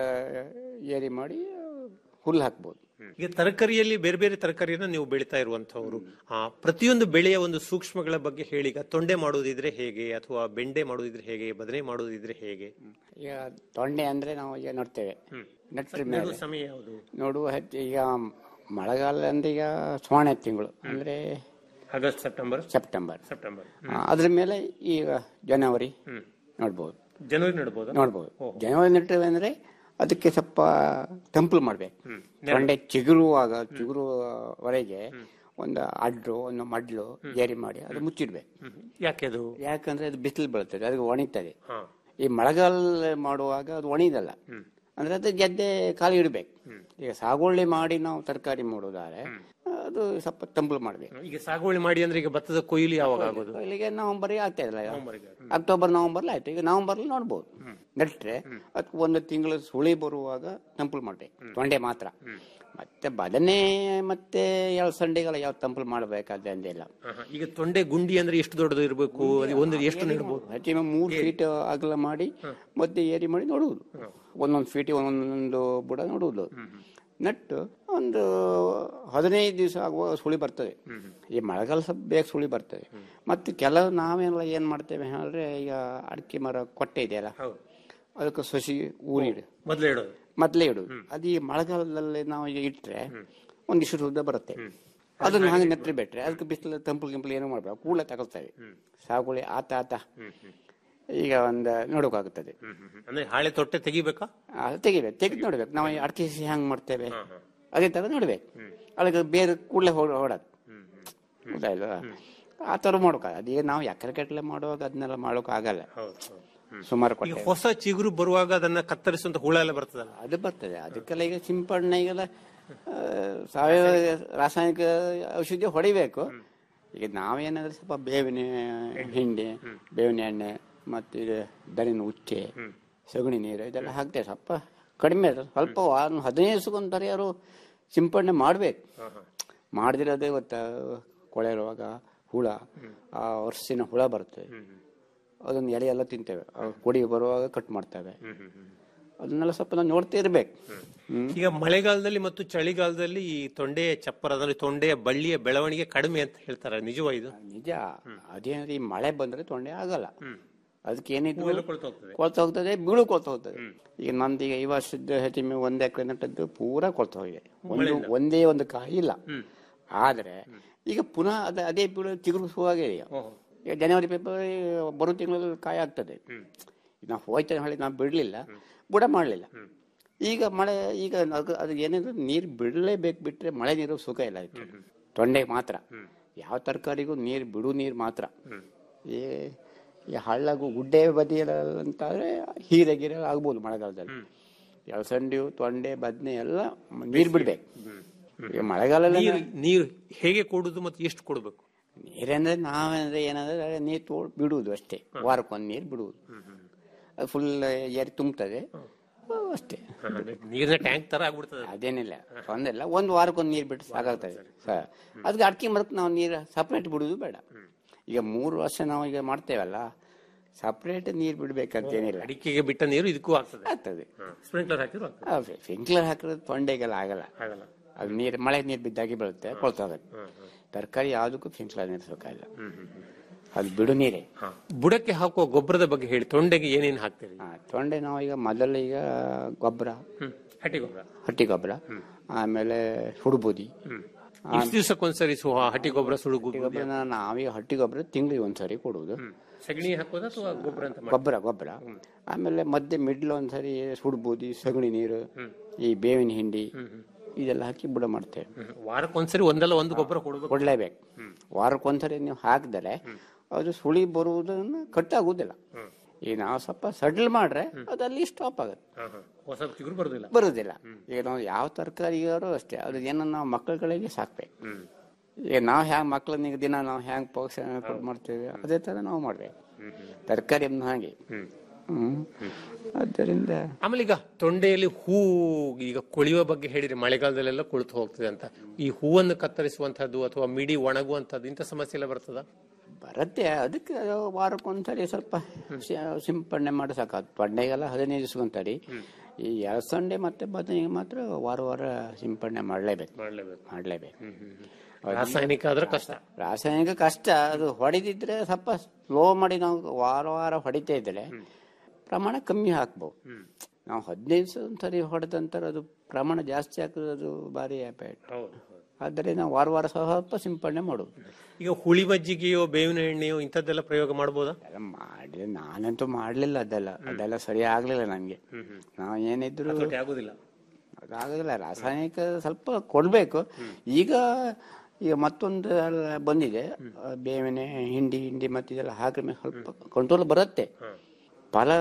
ಏರಿ ಮಾಡಿ ಹುಲ್ಲು ಹಾಕ್ಬೋದು ಈಗ ತರಕಾರಿಯಲ್ಲಿ ಬೇರೆ ಬೇರೆ ತರಕಾರಿಯನ್ನ ನೀವು ಬೆಳೀತಾ ಇರುವಂತಹವರು ಆ ಪ್ರತಿಯೊಂದು ಬೆಳೆಯ ಒಂದು ಸೂಕ್ಷ್ಮಗಳ ಬಗ್ಗೆ ಹೇಳಿ ಈಗ ತೊಂಡೆ ಮಾಡೋದಿದ್ರೆ ಹೇಗೆ ಅಥವಾ ಬೆಂಡೆ ಮಾಡೋದಿದ್ರೆ ಹೇಗೆ ಬದನೆ ಮಾಡೋದಿದ್ರೆ ಹೇಗೆ ಈಗ ತೊಂಡೆ ಅಂದ್ರೆ ನಾವು ಈಗ ನೋಡ್ತೇವೆ ನೆಟ್ರ ನೆಡುವ ಮೇಲೆ ಸಮಯ ಯಾವುದು ನೋಡುವ ಹೆಚ್ಚು ಈಗ ಮಳೆಗಾಲ ಅಂದ್ರೆ ಈಗ ಸೋಣೆ ತಿಂಗಳು ಅಂದ್ರೆ ಆಗಸ್ಟ್ ಸೆಪ್ಟೆಂಬರ್ ಸೆಪ್ಟೆಂಬರ್ ಸೆಪ್ಟೆಂಬರ್ ಆ, ಅದ್ರ ಮೇಲೆ ಈಗ ಜನವರಿ ನೋಡ್ಬೋದು ಜನವರಿ ನೆಡ್ಬೋದು ನೋಡ್ಬೋದು ಜನವರಿ ನೆಟ್ಟರೆ ಅಂದ್ರೆ ಅದಕ್ಕೆ ಸ್ವಲ್ಪ ಟೆಂಪಲ್ ಮಾಡ್ಬೇಕು ತೊಂಡೆ ಚಿಗುರುವಾಗ ಚಿಗುರುವವರೆಗೆ ಒಂದು ಅಡ್ಡು ಒಂದು ಮಡ್ಲು ಏರಿ ಮಾಡಿ ಅದು ಮುಚ್ಚಿಡ್ಬೇಕು ಯಾಕೆ ಅದು ಯಾಕಂದ್ರೆ ಅದು ಬಿಸಿಲು ಬೀಳ್ತದೆ ಅದು ಒಣಗ್ತದೆ ಈ ಮಳೆಗಾಲ ಮಾಡುವಾಗ ಅದು ಒಣಿದಲ್ಲ ಅಂದ್ರೆ ಅದು ಗೆದ್ದೆ ಖಾಲಿ ಇಡ್ಬೇಕು ಈಗ ಸಾಗುವಳಿ ಮಾಡಿ ನಾವು ತರಕಾರಿ ಮಾಡೋದಾದ್ರೆ ಅದು ಸ್ವಲ್ಪ ತಂಪಲು ಮಾಡ್ಬೇಕು ಈಗ ಸಾಗುವಳಿ ಮಾಡಿ ಅಂದ್ರೆ ಈಗ ಭತ್ತದ ಕೊಯ್ಲು ಯಾವಾಗ ಆಗೋದು ಇಲ್ಲಿಗೆ ನವೆಂಬರ್ ಆಗ್ತಾ ಇಲ್ಲ ಅಕ್ಟೋಬರ್ ನವೆಂಬರ್ ಆಯ್ತು ಈಗ ನವೆಂಬರ್ ನೋಡ್ಬೋದು ನೆಟ್ರೆ ಅದಕ್ಕೆ ಒಂದು ತಿಂಗಳು ಸುಳಿ ಬರುವಾಗ ಟೆಂಪಲ್ ಮಾಡ್ಬೇಕು ತೊಂಡೆ ಮಾತ್ರ ಮತ್ತೆ ಬದನೆ ಮತ್ತೆ ಎಳಸಂಡಿಗಳ ಯಾವ ಟೆಂಪಲ್ ಮಾಡಬೇಕಾದ್ರೆ ಅಂದಿಲ್ಲ ಆಹಾ. ಈಗ ತೊಂಡೆ ಗುಂಡಿ ಅಂದ್ರೆ ಎಷ್ಟು ದೊಡ್ಡದು ಇರಬೇಕು ಒಂದು ಎಷ್ಟು ನೆಡ್ಬೋದು ಹೆಚ್ಚಿನ ಮೂರು ಫೀಟ್ ಅಗಲ ಮಾಡಿ ಮತ್ತೆ ಏರಿ ಮಾಡಿ ನೋಡುವುದು ಒಂದೊಂದು ಫೀಟ್ ಒಂದೊಂದು ಬುಡ ನೋಡುವುದು ನೆಟ್ಟು ಒಂದು ಹದಿನೈದು ದಿವಸ ಆಗುವ ಸುಳಿ ಬರ್ತದೆ ಈ ಮಳೆಗಾಲ ಸ್ವಲ್ಪ ಬೇಗ ಸುಳಿ ಬರ್ತದೆ ಮತ್ತೆ ಕೆಲವು ನಾವೆಲ್ಲ ಏನ್ ಮಾಡ್ತೇವೆ ಹೇಳಿದ್ರೆ ಈಗ ಅಡಿಕೆ ಮರ ಕೊಟ್ಟೆ ಇದೆಯಲ್ಲ ಅದಕ್ಕೆ ಸಸಿ ಊರಿಡು ಮೊದಲೇ ಇಡೋದು ಮೊದಲೇ ಇಡುದು ಅದು ಈ ಮಳೆಗಾಲದಲ್ಲಿ ನಾವು ಈಗ ಇಟ್ರೆ ಒಂದಿಷ್ಟು ಉದ್ದ ಬರುತ್ತೆ ಅದನ್ನ ಹಾಗೆ ನೆತ್ರಿ ಬಿಟ್ರೆ ಅದಕ್ಕೆ ಬಿಸಿಲು ತಂಪು ಗಿಂಪಲು ಏನೂ ಮಾಡ್ಬೇಕು ಕೂಡಲೇ ತಗೊಳ್ತೇವೆ ಸಾಗುಳಿ ಆತ ಆತ ಈಗ ಒಂದು ನೋಡೋಕ್ಕಾಗುತ್ತದೆ ಅಂದ್ರೆ ಹಾಳೆ ತೊಟ್ಟೆ ತೆಗಿಬೇಕಾ ಅದು ತೆಗಿಬೇಕು ತೆಗೆದು ನೋಡ್ಬೇಕು ನಾವು ಈ ಅಡಿಕೆ ಸಸಿ ಹ್ಯಾಂಗ್ ಮಾಡ್ತೇವೆ ಅದೇ ತರ ನೋಡ್ಬೇಕು ಅದಕ್ಕೆ ಬೇರೆ ಕೂಡಲೇ ಹೊಡೋದು ಗೊತ್ತಾಯ್ಲ್ವಾ ಆ ಥರ ಮಾಡೋಕ ಅದೇ ನಾವು ಎಕರೆ ಕಟ್ಲೆ ಮಾಡುವಾಗ ಅದನ್ನೆಲ್ಲ ಮಾಡೋಕೆ ಆಗಲ್ಲ ಸುಮಾರು ಈಗ ಕೊಟ್ಟೆ ಹೊಸ ಚಿಗುರು ಬರುವಾಗ ಅದನ್ನ ಕತ್ತರಿಸುವಂತ ಹುಳ ಎಲ್ಲ ಬರ್ತದಲ್ಲ ಅದು ಬರ್ತದೆ ಅದಕ್ಕೆಲ್ಲ ಈಗ ಸಿಂಪಡಣೆಗೆಲ್ಲ ಆ, ಸಾವಯವ ರಾಸಾಯನಿಕ ಔಷಧಿ ಹೊಡಿಬೇಕು ಈಗ ನಾವೇನಾದ್ರೆ ಸ್ವಲ್ಪ ಬೇವಿನ ಹಿಂಡಿ ಬೇವಿನ ಎಣ್ಣೆ ಮತ್ತು ಇದು ದನಿನ ಉಚ್ಚೆ ಸಗಣಿ ನೀರು ಇದೆಲ್ಲ ಹಾಕ್ತೇವೆ ಸ್ವಲ್ಪ ಕಡಿಮೆ ಅದು. ಸ್ವಲ್ಪ ವಾ- ಹದಿನೈದು ದಿವಸಕ್ಕೊಂದ್ಸರಿ ಯಾರು ಸಿಂಪಡಣೆ ಮಾಡ್ಬೇಕು ಮಾಡದಿರೋದೇ ಗೊತ್ತಾ ಕೊಳೆ ರೋಗ ಹುಳ ಆ ವರ್ಷಿನ ಹುಳ ಬರುತ್ತೆ ಅದನ್ನ ಎಲೆ ಎಲ್ಲ ತಿಂತೇವೆ ಅವು ಕೊಡಿ ಬರುವಾಗ ಕಟ್ ಮಾಡ್ತೇವೆ ಅದನ್ನೆಲ್ಲ ಸ್ವಲ್ಪ ನಾವು ನೋಡ್ತಾ ಇರ್ಬೇಕು ಈಗ ಮಳೆಗಾಲದಲ್ಲಿ ಮತ್ತು ಚಳಿಗಾಲದಲ್ಲಿ ಈ ತೊಂಡೆಯ ಚಪ್ಪರ ಅಂದ್ರೆ ತೊಂಡೆಯ ಬಳ್ಳಿಯ ಬೆಳವಣಿಗೆ ಕಡಿಮೆ ಅಂತ ಹೇಳ್ತಾರೆ ನಿಜವಾ ಇದು ನಿಜ ಅದೇನಾದ್ರೆ ಈ ಮಳೆ ಬಂದ್ರೆ ತೊಂಡೆ ಆಗಲ್ಲ ಅದಕ್ಕೆ ಏನಿದ್ರು ಹೂವೆಲ್ಲ ಕೊಳ್ತು ಹೋಗ್ತದೆ. ಕೊಳ್ತು ಹೋಗ್ತದೆ ಬೀಳು ಕೊಳ್ತು ಹೋಗ್ತದೆ ಈಗ ನಂದು ಈಗ ಈ ವರ್ಷದ ಹೆಚ್ಚಿಮೆ ಒಂದ್ ಎಕರೆ ನಟ್ಟದ್ದು ಪೂರಾ ಕೊಳ್ತು ಹೋಗಿದೆ ಒಂದು ಒಂದೇ ಒಂದು ಕಾಯಿ ಇಲ್ಲ ಆದ್ರೆ ಈಗ ಪುನಃ ಅದ ಅದೇ ಬೀಳು ಚಿಗುರು ಶುರುವಾಗಿದೆ ಈಗ ಈಗ ಜನವರಿ ಫೆಬ್ರವರಿ ಬರೋ ತಿಂಗಳಲ್ಲಿ ಕಾಯಿ ಆಗ್ತದೆ ನಾವು ಹೋಯ್ತಾ ಹೇಳಿ ನಾವು ಬಿಡ್ಲಿಲ್ಲ ಬುಡ ಮಾಡಲಿಲ್ಲ ಈಗ ಮಳೆ ಈಗ ಅದು ಅದು ಏನಿದ್ರು ನೀರು ಬಿಡಲೇಬೇಕು ಬಿಟ್ರೆ ಮಳೆ ನೀರು ಸುಖ ಇಲ್ಲ ಅದಕ್ಕೆ ತೊಂಡೆಗೆ ಮಾತ್ರ ಯಾವ ತರಕಾರಿಗೂ ನೀರು ಬಿಡು ನೀರು ಮಾತ್ರ ಈ ಈ ಹಳ್ಳಗು ಗುಡ್ಡೆ ಬದಿಯಲ್ಲ ಅಂತಾದ್ರೆ ಹೀರೆ ಗೀರೆ ಆಗ್ಬೋದು ಮಳೆಗಾಲದಲ್ಲಿ ಎಳಸಂಡಿ ತೊಂಡೆ ಬದನೆ ಎಲ್ಲ ನೀರು ಬಿಡ್ಬೇಕು ಈಗ ಮಳೆಗಾಲದಲ್ಲಿ ನೀರು ನೀರು ಹೇಗೆ ಕೊಡುದು ಮತ್ತು ಎಷ್ಟು ಕೊಡಬೇಕು ನೀರಂದ್ರೆ ನಾವಂದ್ರೆ ಏನಂದ್ರೆ ನೀರು ತೋ ಬಿಡುವುದು ಅಷ್ಟೇ ವಾರಕ್ಕೊಂದು ನೀರು ಬಿಡುವುದು ಅದು ಫುಲ್ ಏರಿ ತುಂಬ್ತದೆ ಅಷ್ಟೇ ನೀರಿನ ಟ್ಯಾಂಕ್ ತರ ಆಗ್ಬಿಡ್ತದೆ ಅದೇನಿಲ್ಲ ತೊಂದ್ರೆ ಇಲ್ಲ ಒಂದು ವಾರಕ್ಕೊಂದು ನೀರು ಬಿಟ್ಟು ಸಾಕಾಗ್ತದೆ ಸರ್ ಅದಕ್ಕೆ ಅಡಿಕೆ ಮರಕ್ಕೆ ನಾವು ನೀರು ಸಪ್ರೇಟ್ ಬಿಡುವುದು ಬೇಡ ಈಗ ಮೂರು ವರ್ಷ ನಾವು ಈಗ ಮಾಡ್ತೇವಲ್ಲ ಸಪ್ರೇಟ್ ನೀರು ಬಿಡ್ಬೇಕಂತೇನಿಲ್ಲ ಅಡಿಕೆಗೆ ಬಿಟ್ಟ ನೀರು ಇದಕ್ಕೂ ಆಗ್ತದೆ ಆಗ್ತದೆ ಸ್ಪ್ರಿಂಕ್ಲರ್ ಹಾಕಿದ್ರು ಆಗ್ತದೆ ಸ್ಪ್ರಿಂಕ್ಲರ್ ಹಾಕಿದ್ರೆ ತೊಂಡೆಗೆಲ್ಲ ಆಗಲ್ಲ ಆಗಲ್ಲ ಅದು ನೀರು ಮಳೆ ನೀರು ಬಿದ್ದಾಗಿ ಬೀಳುತ್ತೆ ಕೊಳ್ತೋಗುತ್ತೆ ತರಕಾರಿ ಯಾವುದಕ್ಕೂ ಸ್ಪ್ರಿಂಕ್ಲರ್ ನೀರಿಸಬೇಕಾಗಿಲ್ಲ ಅದು ಬಿಡು ನೀರೇ ಬುಡಕ್ಕೆ ಹಾಕುವ ಗೊಬ್ಬರದ ಬಗ್ಗೆ ಹೇಳಿ ತೊಂಡೆಗೆ ಏನೇನು ಹಾಕ್ತೀರಿ ಹಾ, ತೊಂಡೆ ನಾವು ಈಗ ಮೊದಲು ಈಗ ಗೊಬ್ಬರ ಹಟ್ಟಿ ಗೊಬ್ಬರ ಹಟ್ಟಿ ಗೊಬ್ಬರ ಆಮೇಲೆ ಹುಡುಬೂದಿ ಇಷ್ಟು ದಿವಸಕ್ಕೊಂದ್ಸರಿ ಸು ಹಟ್ಟಿ ಗೊಬ್ಬರ ಸುಡುಗು ಗೊಬ್ಬರ ನಾವೀಗ ಹಟ್ಟಿ ಗೊಬ್ಬರ ತಿಂಗಳಿಗೆ ಒಂದ್ಸರಿ ಕೊಡುವುದು ಸಗಣಿ ಹಾಕೋದ ಅಥವಾ ಗೊಬ್ಬರ ಅಂತ ಮಾಡಿ ಗೊಬ್ಬರ ಗೊಬ್ಬರ ಆಮೇಲೆ ಮಧ್ಯೆ ಮಿಡ್ಲ್ ಒಂದ್ಸರಿ ಸುಡ್ಬೂದಿ ಸಗಣಿ ನೀರು ಈ ಬೇವಿನ ಹಿಂಡಿ ಇದೆಲ್ಲ ಹಾಕಿ ಬುಡ ಮಾಡ್ತೇವೆ ವಾರಕ್ಕೊಂದ್ಸರಿ ಒಂದಲ್ಲ ಒಂದು ಗೊಬ್ಬರ ಕೊಡಬೇಕು ಕೊಡ್ಲೇಬೇಕು ವಾರಕ್ಕೊಂದ್ಸರಿ ನೀವು ಹಾಕಿದರೆ ಅದು ಸುಳಿ ಬರುವುದನ್ನ ಕಟ್ಟಾಗುವುದಿಲ್ಲ ಈಗ ನಾವು ಸ್ವಲ್ಪ ಸಡ್ಲ್ ಮಾಡ್ರೆ ಅದು ಅಲ್ಲಿ ಸ್ಟಾಪ್ ಆಗುತ್ತೆ ಹೊಸ ಚಿಗುರು ಬರುದಿಲ್ಲ ಬರುವುದಿಲ್ಲ ಈಗ ನಾವು ಯಾವ ತರಕಾರಿಗಾರು ಅಷ್ಟೇ ಅದು ಏನೋ ನಾವು ಮಕ್ಕಳುಗಳಿಗೆ ಸಾಕ್ಬೇಕು ಈಗ ನಾವು ಹ್ಯಾಂಗ ಮಕ್ಕಳನ್ನ ಈಗ ದಿನ ನಾವು ಹ್ಯಾಂಗ ಪೋಷಣೆ ಕೊಟ್ಟು ಮಾಡ್ತೇವೆ ಅದೇ ತರ ನಾವು ಮಾಡ್ಬೇಕು ತರಕಾರಿ ಹಾಗೆ ಹ್ಮ್ ಆದ್ದರಿಂದ ಆಮೇಲೆ ಈಗ ತೊಂಡೆಯಲ್ಲಿ ಹೂ ಈಗ ಕೊಳೆಯುವ ಬಗ್ಗೆ ಹೇಳಿದ್ರೆ ಮಳೆಗಾಲದಲ್ಲೆಲ್ಲ ಕೊಳ್ತು ಹೋಗ್ತದೆ ಅಂತ ಈ ಹೂವನ್ನು ಕತ್ತರಿಸುವಂತಹದ್ದು ಅಥವಾ ಮಿಡಿ ಒಣಗುವಂತದ್ದು ಇಂಥ ಸಮಸ್ಯೆ ಎಲ್ಲ ಬರ್ತದ ಬರುತ್ತೆ ಅದಕ್ಕೆ ವಾರಕ್ಕೊಂದ್ಸರಿ ಸ್ವಲ್ಪ ಸಿ- ಸಿಂಪಡಣೆ ಮಾಡಿ ಸಾಕು ತೊಂಡೆಗೆಲ್ಲ ಹದಿನೈದು ದಿವಸಕ್ಕೊಂದ್ಸರಿ ಈ ಎಳಸಂಡೆ ಮತ್ತೆ ಬದನೆಗೆ ಮಾತ್ರ ವಾರ ವಾರ ಸಿಂಪಡಣೆ ಮಾಡಲೇಬೇಕು ಮಾಡ್ಲೇಬೇಕು ಮಾಡಲೇಬೇಕು ರಾಸಾಯನಿಕ ಆದ್ರೆ ಕಷ್ಟ ರಾಸಾಯನಿಕ ಕಷ್ಟ ಅದು ಹೊಡೆದಿದ್ರೆ ಸ್ವಲ್ಪ ಸ್ಲೋ ಮಾಡಿ ನಾವು ವಾರ ವಾರ ಹೊಡಿತಾ ಇದ್ರೆ ಪ್ರಮಾಣ ಕಮ್ಮಿ ಹಾಕ್ಬೋದು ನಾವು ಹದಿನೈದು ದಿವಸ ಒಂದ್ಸರಿ ಹೊಡೆದಂತರ ಅದು ಪ್ರಮಾಣ ಜಾಸ್ತಿ ಹಾಕಿದ್ರೆ ಅದು ಭಾರಿ ಎಫೆಕ್ಟ್ ಆದರೆ ನಾವು ವಾರ ವಾರ ಸ್ವಲ್ಪ ಸಿಂಪಡಣೆ ಮಾಡೋದು ಈಗ ಹುಳಿ ಮಜ್ಜಿಗೆಯೋ ಬೇವಿನ ಎಣ್ಣೆಯೋ ಇಂಥದ್ದೆಲ್ಲ ಪ್ರಯೋಗ ಮಾಡ್ಬೋದಾ ಎಲ್ಲ ಮಾಡಿ ನಾನಂತೂ ಮಾಡ್ಲಿಲ್ಲ ಅದೆಲ್ಲ ಅದೆಲ್ಲ ಸರಿ ಆಗ್ಲಿಲ್ಲ ನಂಗೆ ನಾವು ಏನಿದ್ರು ಹತೋಟಿ ಆಗುದಿಲ್ಲ ಅದಾಗೋದಿಲ್ಲ ರಾಸಾಯನಿಕ ಸ್ವಲ್ಪ ಕೊಡ್ಬೇಕು ಈಗ ಈಗ ಮತ್ತೊಂದು ಎಲ್ಲ ಬಂದಿದೆ ಆ, ಬೇವಿನ ಹಿಂಡಿ ಹಿಂಡಿ ಮತ್ತೆ ಇದೆಲ್ಲ ಹಾಕಿದ ಮೇಲೆ ಸ್ವಲ್ಪ ಕಂಟ್ರೋಲ್ ಬರುತ್ತೆ ಫಲ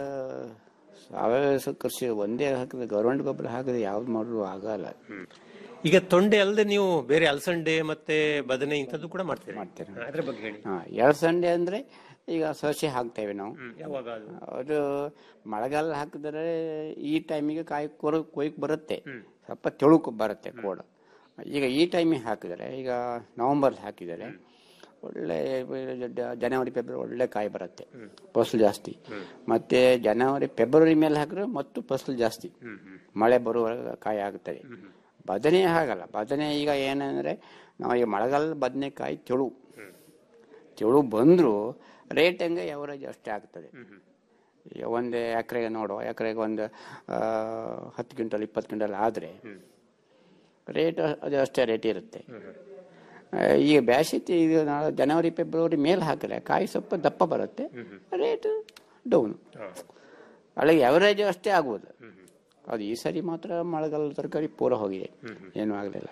ಸಾವಯವ ಕೃಷಿ ಒಂದೇ ಹಾಕಿದ್ರೆ ಗೌರ್ಮೆಂಟ್ ಗೊಬ್ಬರ ಹಾಕಿದ್ರೆ ಯಾವ್ದು ಮಾಡಿದ್ರು ಆಗಲ್ಲ ಈಗ ತೊಂಡೆ ಅಲ್ಲದೆ ನೀವು ಬೇರೆ ಅಲಸಂಡೆ ಮತ್ತೆ ಬದನೆ ಇಂಥದ್ದು ಕೂಡ ಮಾಡ್ತೀರಿ ಅದ್ರ ಬಗ್ಗೆ ಹೇಳಿ ಹಾ ಎಳಸಂಡೆ ಅಂದ್ರೆ ಈಗ ಸಸಿ ಹಾಕ್ತೇವೆ ನಾವು ಯಾವಾಗ ಅದು ಅದು ಮಳೆಗಾಲ ಹಾಕಿದ್ರೆ ಈ ಟೈಮಿಗೆ ಕಾಯಿ ಕೊರ ಕೊಯ್ಕ್ ಬರುತ್ತೆ ಸ್ವಲ್ಪ ತೆಳುಕು ಬರುತ್ತೆ ಕೋಡ ಈಗ ಈ ಟೈಮಿಗೆ ಹಾಕಿದರೆ ಈಗ ನವೆಂಬರ್ ಹಾಕಿದರೆ ಒಳ್ಳೆ ಜ- ಜನವರಿ ಫೆಬ್ರವರಿ ಒಳ್ಳೆ ಕಾಯಿ ಬರುತ್ತೆ ಫಸಲು ಜಾಸ್ತಿ ಮತ್ತೆ ಜನವರಿ ಫೆಬ್ರವರಿ ಮೇಲೆ ಹಾಕಿದ್ರೆ ಮತ್ತು ಫಸಲು ಜಾಸ್ತಿ ಮಳೆ ಬರುವ ಕಾಯಿ ಆಗುತ್ತದೆ ಬದನೆ ಹಾಗಲ್ಲ ಬದನೆ ಈಗ ಏನಂದ್ರೆ ನಾವು ಈಗ ಮಳೆಗಾಲದ ಬದನೆಕಾಯಿ ತೆಳು ತೆಳು ಬಂದ್ರು ರೇಟ್ ಹಂಗೆ ಎವರೇಜ್ ಅಷ್ಟೇ ಆಗ್ತದೆ ಈಗ ಒಂದು ಎಕರೆಗೆ ನೋಡುವ ಎಕರೆಗೆ ಒಂದು ಆ, ಹತ್ತು ಕ್ವಿಂಟಲ್ ಇಪ್ಪತ್ತು ಕ್ವಿಂಟಲ್ ಆದರೆ ರೇಟ್ ಅದು ಅಷ್ಟೇ ರೇಟ್ ಇರುತ್ತೆ ಆ, ಈಗ ಬ್ಯಾಸಿತಿ ಈಗ ನಾಳೆ ಜನವರಿ ಫೆಬ್ರವರಿ ಮೇಲೆ ಹಾಕಿದ್ರೆ ಕಾಯಿ ಸ್ವಲ್ಪ ದಪ್ಪ ಬರುತ್ತೆ ರೇಟ್ ಡೌನ್ ಅಲ್ಲಿಗೆ ಅವರೇಜ್ ಅಷ್ಟೇ ಆಗ್ಬೋದು ಅದು ಈ ಸರಿ ಮಾತ್ರ ಮಳೆಗಾಲದ ತರಕಾರಿ ಪೂರ ಹೋಗಿದೆ ಏನೂ ಆಗಲಿಲ್ಲ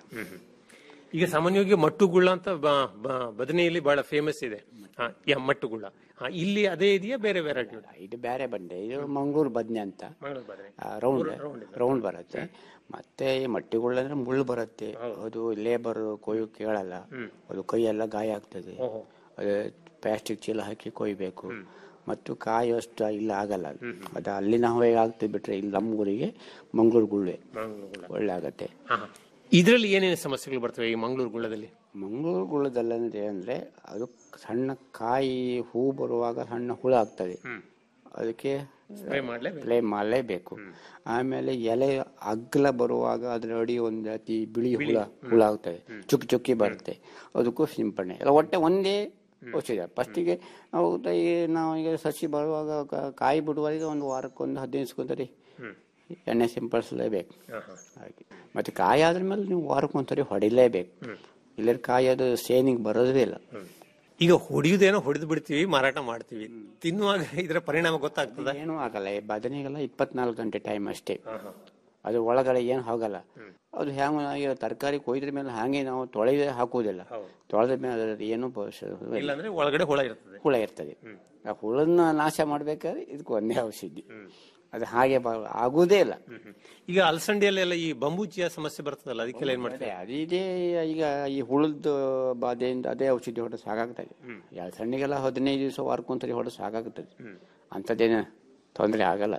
ಈಗ ಸಾಮಾನ್ಯವಾಗಿ ಮಟ್ಟುಗುಳ್ಳ ಅಂತ ಬ- ಬ- ಬದನೆಯಲ್ಲಿ ಬಹಳ ಫೇಮಸ್ ಇದೆ ಹಾ, ಯಾ, ಮಟ್ಟುಗುಳ್ಳ ಹಾ, ಇಲ್ಲಿ ಅದೇ ಇದೆಯಾ ಬೇರೆ ವೆರೈಟಿ ಇದು ಬೇರೆ ಬಂಡೆ ಇದು ಮಂಗಳೂರು ಬದನೆ ಅಂತ ಮಂಗಳೂರು ಬದನೆ ರೌಂಡ್ ರೌಂಡ್ ಬರುತ್ತೆ ಮತ್ತೆ ಈ ಮಟ್ಟಿಗಳು ಅಂದ್ರೆ ಮುಳ್ಳು ಬರುತ್ತೆ ಅದು ಲೇಬರ್ ಕೊಯ್ಯು ಕೇಳಲ್ಲ ಅದು ಕೈಯೆಲ್ಲ ಗಾಯ ಆಗ್ತದೆ ಅದು ಪ್ಲಾಸ್ಟಿಕ್ ಚೀಲ ಹಾಕಿ ಕೊಯ್ಬೇಕು ಮತ್ತು ಕಾಯಿ ಅಷ್ಟು ಇಲ್ಲ ಆಗಲ್ಲ ಅದು. ಅದು ಅಲ್ಲಿನ ಹವೆಗೆ ಆಗ್ತದೆ ಬಿಟ್ರೆ ಇಲ್ಲಿ ನಮ್ಮೂರಿಗೆ ಮಂಗಳೂರು ಗುಳ್ಳೆ ಒಳ್ಳೆ ಆಗತ್ತೆ ಇದರಲ್ಲಿ ಏನೇನು ಸಮಸ್ಯೆಗಳು ಬರ್ತವೆ ಈ ಮಂಗಳೂರು ಗುಳ್ಳದಲ್ಲಿ ಮಂಗಳೂರು ಗುಳ್ಳದಲ್ಲಿ ಅಂದ್ರೆ ಅಂದ್ರೆ ಅದು ಸಣ್ಣ ಕಾಯಿ ಹೂ ಬರುವಾಗ ಸಣ್ಣ ಹುಳ ಆಗ್ತದೆ ಅದಕ್ಕೆ Spray ಮಾಡ್ಲೇಬೇಕು. ಸ್ಪ್ರೇ ಮಾಡಲೇಬೇಕು ಆಮೇಲೆ ಎಲೆ ಅಗ್ಲ ಬರುವಾಗ ಅದ್ರ ಅಡಿ ಒಂದು ಅತಿ ಬಿಳಿ ಹುಳ ಹುಳ ಆಗ್ತದೆ ಚುಕ್ಕಿ ಚುಕ್ಕಿ ಬರುತ್ತೆ ಅದಕ್ಕೂ ಸಿಂಪಡಣೆ ಎಲ್ಲ ಒಟ್ಟೆ ಒಂದೇ ಔಷಧ ಫಸ್ಟಿಗೆ ನಾವು ಈ ನಾವು ಈಗ ಸಸಿ ಬರುವಾಗ ಕ- ಕಾಯಿ ಬಿಡುವಾಗ ಒಂದು ವಾರಕ್ಕೊಂದು ಹದಿನೈದು ದಿವಸಕ್ಕೊಂದ್ಸರಿ ಎಣ್ಣೆ ಸಿಂಪಡಿಸಲೇಬೇಕು ಹಾಗೆ ಮತ್ತೆ ಕಾಯಿ ಆದ್ರ ಮೇಲೆ ನೀವು ವಾರಕ್ಕೊಂದ್ಸರಿ ಹೊಡಿಲೇಬೇಕು ಇಲ್ಲರ ಕಾಯಿ ಅದು ಸೇನಿಗೆ ಬರೋದೇ ಇಲ್ಲ ಈಗ ಹೊಡಿಯುವುದೇನೋ ಹೊಡೆದು ಬಿಡ್ತೀವಿ ಮಾರಾಟ ಮಾಡ್ತೀವಿ ತಿನ್ನುವಾಗ ಇದರ ಪರಿಣಾಮ ಗೊತ್ತಾಗ್ತದ ಏನೂ ಆಗಲ್ಲ ಈ ಬದನೆಗೆಲ್ಲ ಇಪ್ಪತ್ನಾಲ್ಕು ಗಂಟೆ ಟೈಮ್ ಅಷ್ಟೇ ಅದು ಒಳಗಡೆ ಏನು ಹೋಗಲ್ಲ ಅದು ಹ್ಯಾಂಗ ಈಗ ತರಕಾರಿ ಕೊಯ್ದ್ರ ಮೇಲೆ ಹಾಗೆ ನಾವು ತೊಳೆದೇ ಹಾಕುವುದಿಲ್ಲ ತೊಳೆದ ಮೇಲೆ ಅದ್ರಲ್ಲಿ ಏನೂ ಭವಿಷ್ಯ ಇಲ್ಲಾಂದ್ರೆ ಒಳಗಡೆ ಹುಳ ಇರ್ತದೆ ಹುಳ ಇರ್ತದೆ ಆ ಹುಳನ್ನ ನಾಶ ಮಾಡ್ಬೇಕಾದ್ರೆ ಇದಕ್ಕೆ ಒಂದೇ ಔಷಧಿ ಅದು ಹಾಗೆ ಬ- ಆಗುವುದೇ ಇಲ್ಲ ಈಗ ಅಲಸಂಡಿಯಲ್ಲೆಲ್ಲ ಈ ಬಂಬೂಚಿಯ ಸಮಸ್ಯೆ ಬರ್ತದಲ್ಲ ಅದಕ್ಕೆಲ್ಲ ಏನ್ ಮಾಡ್ತಾರೆ ಅದಿದೆ ಈಗ ಈ ಹುಳದ ಬಾಧೆಯಿಂದ ಅದೇ ಔಷಧಿ ಹೊಡೆದು ಸಾಕಾಗ್ತದೆ ಯಾವ ಸಣ್ಣಿಗೆಲ್ಲ ಹದಿನೈದು ದಿವಸ ವಾರಕ್ಕೊಂದ್ಸರಿ ಹೊಡೆದು ಸಾಕಾಗ್ತದೆ ಅಂಥದ್ದೇನು ತೊಂದರೆ ಆಗಲ್ಲ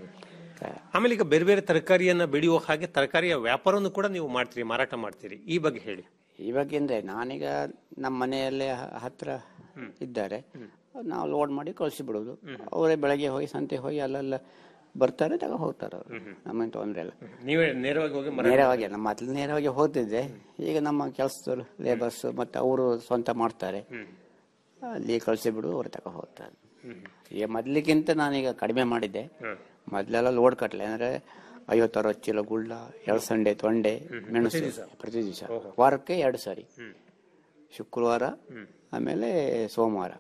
ಆಮೇಲೆ ಈಗ ಬೇರೆ ಬೇರೆ ತರಕಾರಿಯನ್ನ ಬೆಳೆಯುವ ಹಾಗೆ ತರಕಾರಿಯ ವ್ಯಾಪಾರವನ್ನು ಕೂಡ ನೀವು ಮಾಡ್ತೀರಿ ಮಾರಾಟ ಮಾಡ್ತೀರಿ ಈ ಬಗ್ಗೆ ಹೇಳಿ ಇವಾಗ ಅಂದ್ರೆ ನಾನೀಗ ನಮ್ಮ ಮನೆಯಲ್ಲೇ ಹ- ಹತ್ರ ಇದ್ದಾರೆ ನಾವು ಲೋಡ್ ಮಾಡಿ ಕಳಿಸಿ ಬಿಡೋದು ಅವರೇ ಬೆಳಗ್ಗೆ ಹೋಗಿ ಸಂತೆ ಹೋಗಿ ಅಲ್ಲೆಲ್ಲ ಬರ್ತಾರೆ ತಗೋ ಹೋಗ್ತಾರೆ ಅವರು ನಮಗೆ ತೊಂದರೆ ಇಲ್ಲ ನೀವೇ ನೇರವಾಗಿ ಹೋಗಿ ಮಾರಾಟ ನೇರವಾಗಿ ನಮ್ಮ ಮೊದಲು ನೇರವಾಗಿ ಹೋಗ್ತಿದ್ದೆ ಈಗ ನಮ್ಮ ಕೆಲಸದವರು ಲೇಬರ್ಸ್ ಮತ್ತೆ ಅವರು ಸ್ವಂತ ಮಾಡ್ತಾರೆ ಅಲ್ಲಿ ಕಳಿಸಿ ಬಿಡು ಅವ್ರು ತಗೋ ಹೋಗ್ತಾರೆ ಈಗ ಮೊದ್ಲಿಗಿಂತ ನಾನೀಗ ಕಡಿಮೆ ಮಾಡಿದ್ದೆ ಮೊದಲೆಲ್ಲ ಲೋಡ್ ಕಟ್ಲೆ ಅಂದ್ರೆ ಐವತ್ತು ಅರವತ್ತು ಚೀಲ ಗುಳ್ಳ ಎಳಸಂಡೆ ತೊಂಡೆ ಮೆಣಸು ಪ್ರತಿ ದಿವಸ ವಾರಕ್ಕೆ ಎರಡು ಸಾರಿ ಶುಕ್ರವಾರ ಆಮೇಲೆ ಸೋಮವಾರ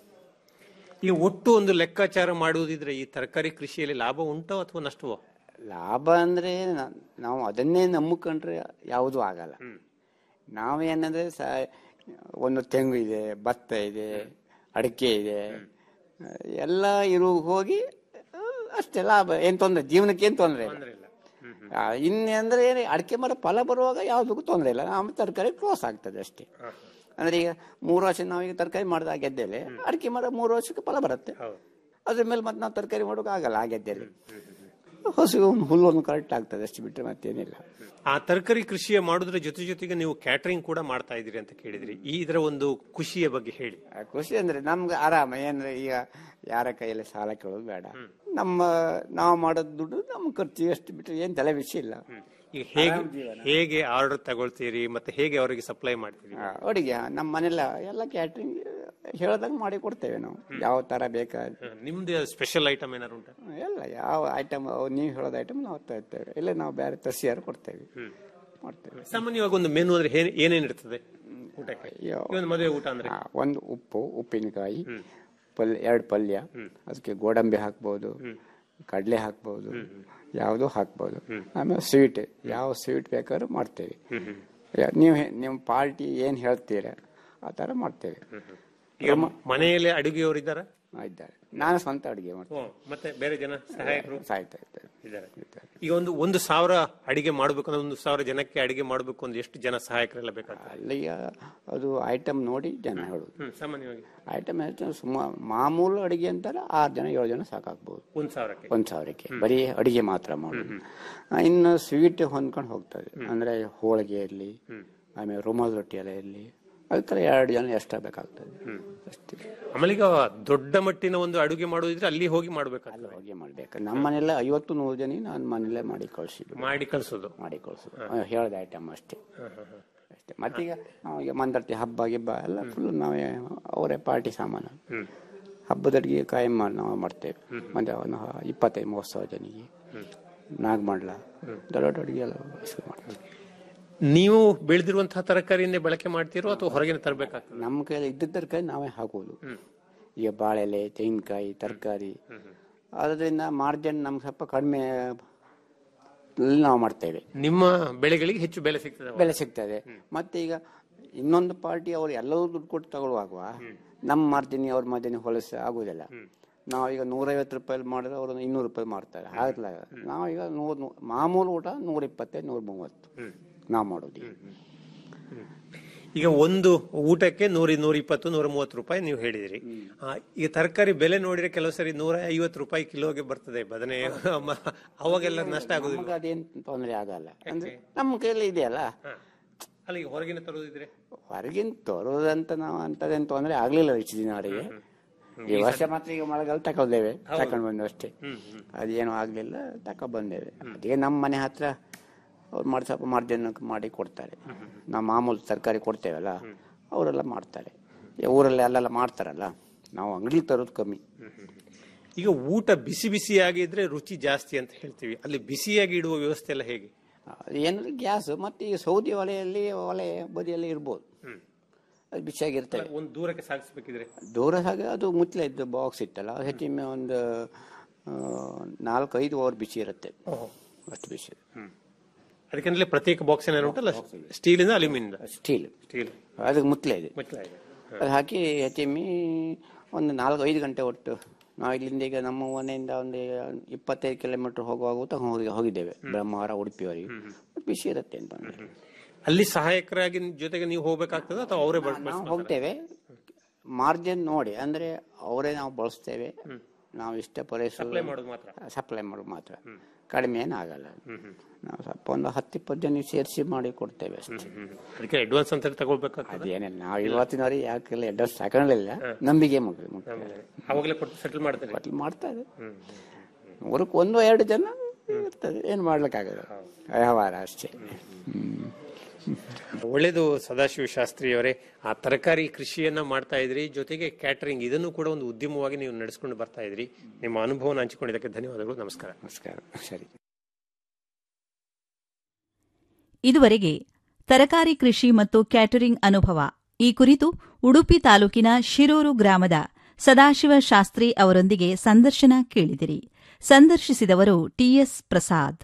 ಈಗ ಒಟ್ಟು ಒಂದು ಲೆಕ್ಕಾಚಾರ ಮಾಡುವುದಿದ್ರೆ ಈ ತರಕಾರಿ ಕೃಷಿಯಲ್ಲಿ ಲಾಭ ಉಂಟೋ ಅಥವಾ ನಷ್ಟವೋ ಲಾಭ ಅಂದ್ರೆ ನ- ನಾವು ಅದನ್ನೇ ನಂಬಿಕೊಂಡ್ರೆ ಯಾವುದೂ ಆಗಲ್ಲ ನಾವೇನಂದ್ರೆ ಸ ಒಂದು ತೆಂಗು ಇದೆ ಭತ್ತ ಇದೆ ಅಡಿಕೆ ಇದೆ ಎಲ್ಲ ಇರು ಹೋಗಿ ಆ, ಅಷ್ಟೇ ಲಾಭ ಏನ್ ತೊಂದ್ರೆ ಜೀವನಕ್ಕೆ ಏನ್ ತೊಂದ್ರೆ ಇಲ್ಲ ಆ, ಇನ್ನೆ ಅಂದ್ರೆ ಏನು ಅಡಿಕೆ ಮರ ಫಲ ಬರುವಾಗ ಯಾವುದಕ್ಕೂ ತೊಂದರೆ ಇಲ್ಲ ಆಮೇಲೆ ತರಕಾರಿ ಕ್ಲೋಸ್ ಆಗ್ತದೆ ಅಷ್ಟೇ ಅಂದ್ರೆ ಈಗ ಮೂರು ವರ್ಷ ನಾವೀಗ ತರಕಾರಿ ಮಾಡಿದ ಆ ಗೆದ್ದೆಲೆ ಅಡಿಕೆ ಮರ ಮೂರು ವರ್ಷಕ್ಕೆ ಫಲ ಬರುತ್ತೆ ಅದ್ರ ಮೇಲೆ ಮತ್ತೆ ನಾವು ತರಕಾರಿ ಮಾಡೋಕೆ ಆಗಲ್ಲ ಆ ಗೆದ್ದೆಲಿ ಹಸು ಹುಲ್ಲೊಂದು ಕರೆಕ್ಟ್ ಆಗ್ತದೆ ಅಷ್ಟು ಬಿಟ್ಟರೆ ಮತ್ತೇನಿಲ್ಲ ಆ ತರಕಾರಿ ಕೃಷಿಯ ಮಾಡೋದ್ರ ಜೊತೆ ಜೊತೆಗೆ ನೀವು ಕ್ಯಾಟರಿಂಗ್ ಕೂಡ ಮಾಡ್ತಾ ಇದ್ದೀರಿ ಅಂತ ಕೇಳಿದ್ರಿ ಈ ಇದರ ಒಂದು ಖುಷಿಯ ಬಗ್ಗೆ ಹೇಳಿ ಆ ಖುಷಿ ಅಂದ್ರೆ ನಮ್ಗೆ ಆರಾಮ ಏನ್ರೆ ಈಗ ಯಾರ ಕೈಯಲ್ಲಿ ಸಾಲ ಕೇಳೋದು ಬೇಡ ನಮ್ಮ ನಾವು ಮಾಡೋದು ದುಡ್ಡು ನಮ್ಮ ಖರ್ಚು ಎಷ್ಟು ಬಿಟ್ಟರೆ ಏನ್ ತಲೆ ವಿಷಯ ಇಲ್ಲ ಈಗ ಹೇಗೆ ಹೇಗೆ ಆರ್ಡರ್ ತಗೊಳ್ತೀರಿ ಮತ್ತೆ ಹೇಗೆ ಅವರಿಗೆ ಸಪ್ಲೈ ಮಾಡ್ತೀರಿ ಆ, ಅಡಿಗೆ ನಮ್ಮ ಮನೆಲ್ಲ ಎಲ್ಲ ಕ್ಯಾಟ್ರಿಂಗ್ ಹೇಳ್ದಂಗೆ ಮಾಡಿ ಕೊಡ್ತೇವೆ ನಾವು ಯಾವ ತರ ಬೇಕಾದ ನಿಮ್ದು ಸ್ಪೆಷಲ್ ಐಟಮ್ ಏನಾರು ಉಂಟಾ ಎಲ್ಲ ಯಾವ ಐಟಮ್ ನೀವು ಹೇಳೋದು ಐಟಮ್ ನಾವು ತರ್ತೇವೆ ಇಲ್ಲ ನಾವು ಬೇರೆ ತರ್ಸಿಯಾರು ಕೊಡ್ತೇವೆ ಮಾಡ್ತೇವೆ ಸಾಮಾನ್ಯವಾಗಿ ಒಂದು ಮೆನು ಅಂದ್ರೆ ಏನ್- ಏನೇನ್ ಇರ್ತದೆ ಊಟಕ್ಕೆ ಈ ಒಂದು ಮದುವೆ ಊಟ ಅಂದ್ರೆ ಆ, ಒಂದು ಉಪ್ಪು ಉಪ್ಪಿನಕಾಯಿ ಪಲ್ಯ ಎರಡು ಪಲ್ಯ ಅದಕ್ಕೆ ಗೋಡಂಬಿ ಹಾಕ್ಬೋದು ಕಡಲೆ ಹಾಕ್ಬೋದು ಯಾವುದು ಹಾಕ್ಬೋದು ಆಮೇಲೆ ಸ್ವೀಟ್ ಯಾವ ಸ್ವೀಟ್ ಬೇಕಾದ್ರೂ ಮಾಡ್ತೇವೆ ಯಾ- ನೀವು ಹೆ- ನಿಮ್ಮ ಪಾರ್ಟಿ ಏನ್ ಹೇಳ್ತೀರ ಆ ತರ ಮಾಡ್ತೇವೆ ಈಗ ಮನೆಯಲ್ಲಿ ಅಡುಗೆಯವರು ಇದ್ದಾರ ಇದ್ದಾರೆ ನಾನು ಸ್ವಂತ ಅಡುಗೆ ಮಾಡ್ತೇನೆ ಮತ್ತೆ ಬೇರೆ ಜನ ಸಹಾಯಕರು ಸಾಯ್ತಾ ಇದ್ದಾರೆ ಇದ್ದಾರೆ ಈಗ ಒಂದು ಒಂದು ಸಾವಿರ ಅಡಿಗೆ ಮಾಡಬೇಕು ಅಂದ್ರೆ ಒಂದು ಸಾವಿರ ಜನಕ್ಕೆ ಅಡಿಗೆ ಮಾಡಬೇಕು ಅಂದ್ರೆ ಎಷ್ಟು ಜನ ಸಹಾಯಕರೆಲ್ಲ ಬೇಕಾಗ್ತದೆ ಅಲ್ಲಿಯ ಅದು ಐಟಮ್ ನೋಡಿ ಜನ ಹೇಳೋದು ಹ್ಮ್ ಸಾಮಾನ್ಯವಾಗಿ ಐಟಮ್ ಸುಮಾರು ಮಾಮೂಲು ಅಡಿಗೆ ಅಂತಾರೆ ಆರು ಜನ ಏಳು ಜನ ಸಾಕಾಗ್ಬೋದು ಒಂದ್ ಸಾವಿರಕ್ಕೆ ಒಂದ್ ಸಾವಿರಕ್ಕೆ ಬರೀ ಅಡಿಗೆ ಮಾತ್ರ ಮಾಡೋದು ಆ, ಇನ್ನು ಸ್ವೀಟ್ ಹೊಂದ್ಕೊಂಡು ಹೋಗ್ತದೆ ಅಂದ್ರೆ ಹೋಳಿಗೆ ಇರಲಿ ಆಮೇಲೆ ರುಮಾಲ್ ರೊಟ್ಟಿ ಎಲ್ಲ ಇರಲಿ ಅದಕ್ಕೆಲ್ಲ ಎರಡು ಜನ ಎಷ್ಟ ಬೇಕಾಗ್ತದೆ ಅಷ್ಟೇ ಆಮೇಲೆ ಈಗ ದೊಡ್ಡ ಮಟ್ಟಿನ ಒಂದು ಅಡುಗೆ ಮಾಡೋದಿದ್ರೆ ಅಲ್ಲಿ ಹೋಗಿ ಮಾಡ್ಬೇಕಾಗ್ತದೆ ಹೋಗಿ ಮಾಡ್ಬೇಕು ನಮ್ಮ ಮನೆಯಲ್ಲ ಐವತ್ತು ನೂರು ಜನ ನಾನು ಮನೇಲೆ ಮಾಡಿ ಕಳ್ಸಿದ್ದು ಮಾಡಿ ಕಳ್ಸೋದು ಮಾಡಿ ಕಳ್ಸೋದು ಹೇಳ್ದ ಐಟಮ್ ಅಷ್ಟೇ ಅಷ್ಟೇ ಮತ್ತೀಗ ನಾವು ಈಗ ಮಂದರ್ತಿ ಹಬ್ಬ ಗಿಬ್ಬ ಎಲ್ಲ ಫುಲ್ ನಾವೇ ಅವರೇ ಪಾರ್ಟಿ ಸಾಮಾನು ಹಬ್ಬದ ಅಡಿಗೆ ಕಾಯಂ ಮಾಡಿ ನಾವು ಮಾಡ್ತೇವೆ ಮತ್ತೆ ಒಂದು ಇಪ್ಪತ್ತೈದು ಮೂವತ್ತು ಸಾವಿರ ಜನಿಗೆ ನಾಗಮಂಡ್ಲ ದೊಡ್ಡ ದೊಡ್ಡ ಅಡಿಗೆ ಎಲ್ಲ ಮಾಡ್ತೇವೆ ನೀವು ಬೆಳೆದಿರುವಂತಹ ತರಕಾರಿಯನ್ನೇ ಬಳಕೆ ಮಾಡ್ತೀರೋ ಅಥವಾ ಹೊರಗಿನ ತರಬೇಕಾಗ್ತದೆ ನಮ್ಮ ಕೈಯಲ್ಲಿ ಇದ್ದ ತರಕಾರಿ ನಾವೇ ಹಾಕೋದು ಈಗ ಬಾಳೆಲೆ ತೆಂಗಿನಕಾಯಿ ತರಕಾರಿ ಅದರಿಂದ ಮಾರ್ಜಿನ್ ನಮ್ಗೆ ಸ್ವಲ್ಪ ಕಡಿಮೆ ಅಲ್ಲಿ ನಾವು ಮಾಡ್ತೇವೆ ನಿಮ್ಮ ಬೆಳೆಗಳಿಗೆ ಹೆಚ್ಚು ಬೆಲೆ ಸಿಗ್ತದೆ ಅವಾಗ. ಬೆಲೆ ಸಿಗ್ತದೆ ಮತ್ತೆ ಈಗ ಇನ್ನೊಂದು ಪಾರ್ಟಿ ಅವರು ಎಲ್ಲರೂ ದುಡ್ಡು ಕೊಟ್ಟು ತಗೊಳ್ಳುವಾಗ ನಮ್ಮ ಮಾರ್ಜಿನ್ ಅವ್ರ ಮಾರ್ಜಿನ್ ಹೊಲಸ ಆಗುದಿಲ್ಲ ನಾವೀಗ ನೂರೈವತ್ತು ರೂಪಾಯಿ ಮಾಡಿದ್ರೆ ಅವರು ಇನ್ನೂರು ರೂಪಾಯಿ ಮಾಡ್ತಾರೆ ಆಗಲ್ಲ ನಾವೀಗ ನೂರು ನೂ- ಮಾಮೂಲು ಊಟ ನೂರ ಇಪ್ಪತ್ತೈದು ನೂರ ಮೂವತ್ತು ನಾವು ಮಾಡೋದು ಈಗ. ಈಗ ಒಂದು ಊಟಕ್ಕೆ ನೂರ ನೂರ ಇಪ್ಪತ್ತು ನೂರ ಮೂವತ್ತು ರೂಪಾಯಿ ನೀವು ಹೇಳಿದಿರಿ ಆ, ಈಗ ತರಕಾರಿ ಬೆಲೆ ನೋಡಿದ್ರೆ ಕೆಲವು ಸರಿ ನೂರ ಐವತ್ತು ರೂಪಾಯಿ ಕಿಲೋಗೆ ಬರ್ತದೆ ಬದನೆ ಮ- ಅವಾಗೆಲ್ಲ ನಷ್ಟ ಆಗುದಿಲ್ಲ ನಮ್ಗೆ ಅದೇನು ತೊಂದರೆ ಆಗಲ್ಲ ಅಂದ್ರೆ ನಮ್ಮ ಕೈಯಲ್ಲಿ ಇದೆಯಲ್ಲ ಅಲ್ಲ ಈಗ ಹೊರಗಿನ ತರುವುದಿದ್ರೆ ಹೊರಗಿನ ತರೋದಂತ ನಾವು ಅಂತದೇನು ತೊಂದರೆ ಆಗ್ಲಿಲ್ಲ ಇಷ್ಟು ದಿನವರೆಗೆ ಈ ವರ್ಷ ಮಾತ್ರ ಈಗ ಮಳೆಗಾಲ ತಕೊಂಡೇವೆ ತಕೊಂಡ್ ಬಂದು ಅಷ್ಟೇ ಅದೇನು ಆಗ್ಲಿಲ್ಲ ತಕೊಂಡ್ ಬಂದೇವೆ ಅದೇ ನಮ್ಮ ಮನೆ ಹತ್ರ ಅವ್ರು ಮಾಡಿ ಸ್ವಲ್ಪ ಮಾರ್ಜಿನ್ ಮಾಡಿ ಕೊಡ್ತಾರೆ ನಾವು ಮಾಮೂಲು ತರಕಾರಿ ಕೊಡ್ತೇವಲ್ಲ ಅವರೆಲ್ಲ ಮಾಡ್ತಾರೆ ಈ ಊರಲ್ಲಿ ಅಲ್ಲೆಲ್ಲ ಮಾಡ್ತಾರಲ್ಲ ನಾವು ಅಂಗಡಿ ತರೋದು ಕಮ್ಮಿ ಈಗ ಊಟ ಬಿಸಿ ಬಿಸಿಯಾಗಿದ್ರೆ ರುಚಿ ಜಾಸ್ತಿ ಅಂತ ಹೇಳ್ತೀವಿ ಅಲ್ಲಿ ಬಿಸಿಯಾಗಿ ಇಡುವ ವ್ಯವಸ್ಥೆ ಎಲ್ಲ ಹೇಗೆ ಏನಂದ್ರೆ ಗ್ಯಾಸ್ ಮತ್ತೆ ಈ ಸೌದಿ ಒಲೆಯಲ್ಲಿ ಒಲೆ ಬದಿಯಲ್ಲಿ ಇರ್ಬೋದು ಅದು ಬಿಸಿಯಾಗಿರ್ತದೆ ಒಂದು ದೂರಕ್ಕೆ ಸಾಗಿಸ್ಬೇಕಿದ್ರೆ ದೂರ ಹಾಗೆ ಅದು ಮುಚ್ಚಲ ಇದ್ದು ಬಾಕ್ಸ್ ಇತ್ತಲ್ಲ ಅದು ಹೆಚ್ಚಿನ ಒಂದು ಆ, ನಾಲ್ಕು ಐದು ಅವರ್ ಬಿಸಿ ಇರುತ್ತೆ ಅಷ್ಟು ಬಿಸಿ ಅದಕ್ಕೆಂದ್ರೆ ಪ್ರತ್ಯೇಕ ಬಾಕ್ಸ್ ಏನಾರು ಉಂಟಲ್ಲ ಸ್ಟೀಲಿಂದ ಅಲ್ಯೂಮಿನಿಯಂ ಸ್ಟೀಲ್ ಸ್ಟೀಲ್ ಅದಕ್ಕೆ ಮುಚ್ಚಲೆ ಇದೆ ಮುಚ್ಚಳ ಇದೆ ಅದು ಹಾಕಿ ಹೆಚ್ಚಿಮ್ಮಿ ಒಂದು ನಾಲ್ಕು ಐದು ಗಂಟೆ ಒಟ್ಟು ನಾವು ಇಲ್ಲಿಂದ ಈಗ ನಮ್ಮ ಮನೆಯಿಂದ ಒಂದು ಇಪ್ಪತ್ತೈದು ಕಿಲೋಮೀಟರ್ ಹೋಗುವಾಗ ತಗೊಂಡು ಹೋಗಿ ಹೋಗಿದ್ದೇವೆ ಬ್ರಹ್ಮಾವರ ಉಡುಪಿಯವರೆಗೆ ಬಿಸಿ ಇರುತ್ತೆ ಅಂತ ಅಂದ್ರೆ ಅಲ್ಲಿ ಸಹಾಯಕರಾಗಿ ಜೊತೆಗೆ ನೀವು ಹೋಗ್ಬೇಕಾಗ್ತದ ಅಥವಾ ಅವರೇ ನಾವು ಹೋಗ್ತೇವೆ ಮಾರ್ಜಿನ್ ನೋಡಿ ಅಂದ್ರೆ ಅವರೇ ನಾವು ಬಳಸ್ತೇವೆ ನಾವು ಇಷ್ಟ Supply ಮಾಡೋದು ಮಾತ್ರ. ಸಪ್ಲೈ ಮಾಡೋದು ಮಾತ್ರ ಕಡಿಮೆ ಏನು ಆಗಲ್ಲ ನಾವು ಸ್ವಲ್ಪ ಒಂದು ಹತ್ತು ಇಪ್ಪತ್ತು ಜನ ಸೇರಿಸಿ ಮಾಡಿ ಕೊಡ್ತೇವೆ ಅಷ್ಟೇ ಅದಕ್ಕೆ ಅಡ್ವಾನ್ಸ್ ಅಂತ ತಗೊಳ್ಬೇಕಾಗ್ತದೆ ಅದೇನಿಲ್ಲ ನಾವು ಇವತ್ತಿನವರೆಗೆ ಯಾಕೆಲ್ಲ ಅಡ್ರೆಸ್ ತಗೊಳ್ಳಿಲ್ಲ ನಂಬಿಕೆ ಮುಗಿದು ಅವಾಗಲೇ ಕೊಟ್ಟು ಸೆಟಲ್ ಮಾಡ್ತಾರೆ ಸೆಟಲ್ ಮಾಡ್ತಾರೆ ಊರಕ್ಕೆ ಒಂದು ಎರಡು ಜನ ಇರ್ತದೆ ಏನು ಮಾಡ್ಲಿಕ್ಕಾಗಲ್ಲ ವ್ಯವಹಾರ ಅಷ್ಟೇ ಹ್ಮ್. ಒಳ್ಳೇದು ಸದಾಶಿವ ಶಾಸ್ತ್ರಿ ಅವರೇ ಆ ತರಕಾರಿ ಕೃಷಿಯನ್ನ ಮಾಡ್ತಾ ಇದ್ರಿ ಜೊತೆಗೆ ಕ್ಯಾಟರಿಂಗ್ ಇದನ್ನು ಕೂಡ ಒಂದು ಉದ್ಯಮವಾಗಿ ನೀವು ನಡೆಸ್ಕೊಂಡು ಬರ್ತಾ ಇದ್ರಿ ನಿಮ್ಮ ಅನುಭವನ ಹಂಚಿಕೊಂಡಿದ್ದಕ್ಕೆ ಧನ್ಯವಾದಗಳು ನಮಸ್ಕಾರ ನಮಸ್ಕಾರ ಸರಿ ಇದುವರೆಗೆ ತರಕಾರಿ ಕೃಷಿ ಮತ್ತು ಕ್ಯಾಟರಿಂಗ್ ಅನುಭವ ಈ ಕುರಿತು ಉಡುಪಿ ತಾಲೂಕಿನ ಶಿರೂರು ಗ್ರಾಮದ ಸದಾಶಿವ ಶಾಸ್ತ್ರಿ ಅವರೊಂದಿಗೆ ಸಂದರ್ಶನ ಕೇಳಿದಿರಿ ಸಂದರ್ಶಿಸಿದವರು ಟಿಎಸ್ ಪ್ರಸಾದ್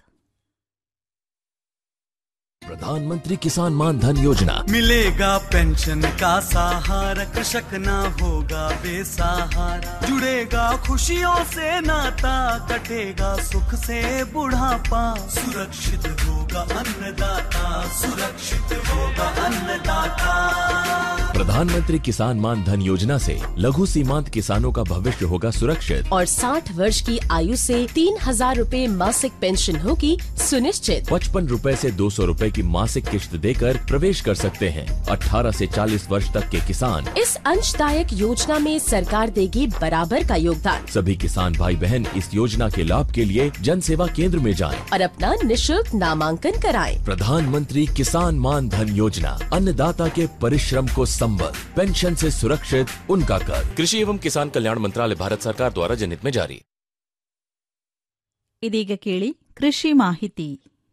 प्रधानमंत्री किसान मान धन योजना मिलेगा पेंशन का सहारा कृषक ना होगा बेसहारा जुड़ेगा खुशियों से नाता कटेगा सुख से बुढ़ापा सुरक्षित होगा अन्नदाता सुरक्षित होगा अन्नदाता प्रधानमंत्री किसान मान धन योजना से लघु सीमांत किसानों का भविष्य होगा सुरक्षित और 60 वर्ष की आयु से तीन हजार रूपए मासिक पेंशन होगी सुनिश्चित पचपन रूपए से दो सौ रूपए की मासिक किश्त देकर प्रवेश कर सकते हैं 18 से 40 वर्ष तक के किसान इस अंशदायक योजना में सरकार देगी बराबर का योगदान सभी किसान भाई बहन इस योजना के लाभ के लिए जन सेवा केंद्र में जाएं। और अपना निशुल्क नामांकन कराएं। प्रधानमंत्री किसान मान धन योजना अन्नदाता के परिश्रम को संबल पेंशन से सुरक्षित उनका कर कृषि एवं किसान कल्याण मंत्रालय भारत सरकार द्वारा जनहित में जारी ಇದೀಗ ಕೇಳಿ ಕೃಷಿ ಮಾಹಿತಿ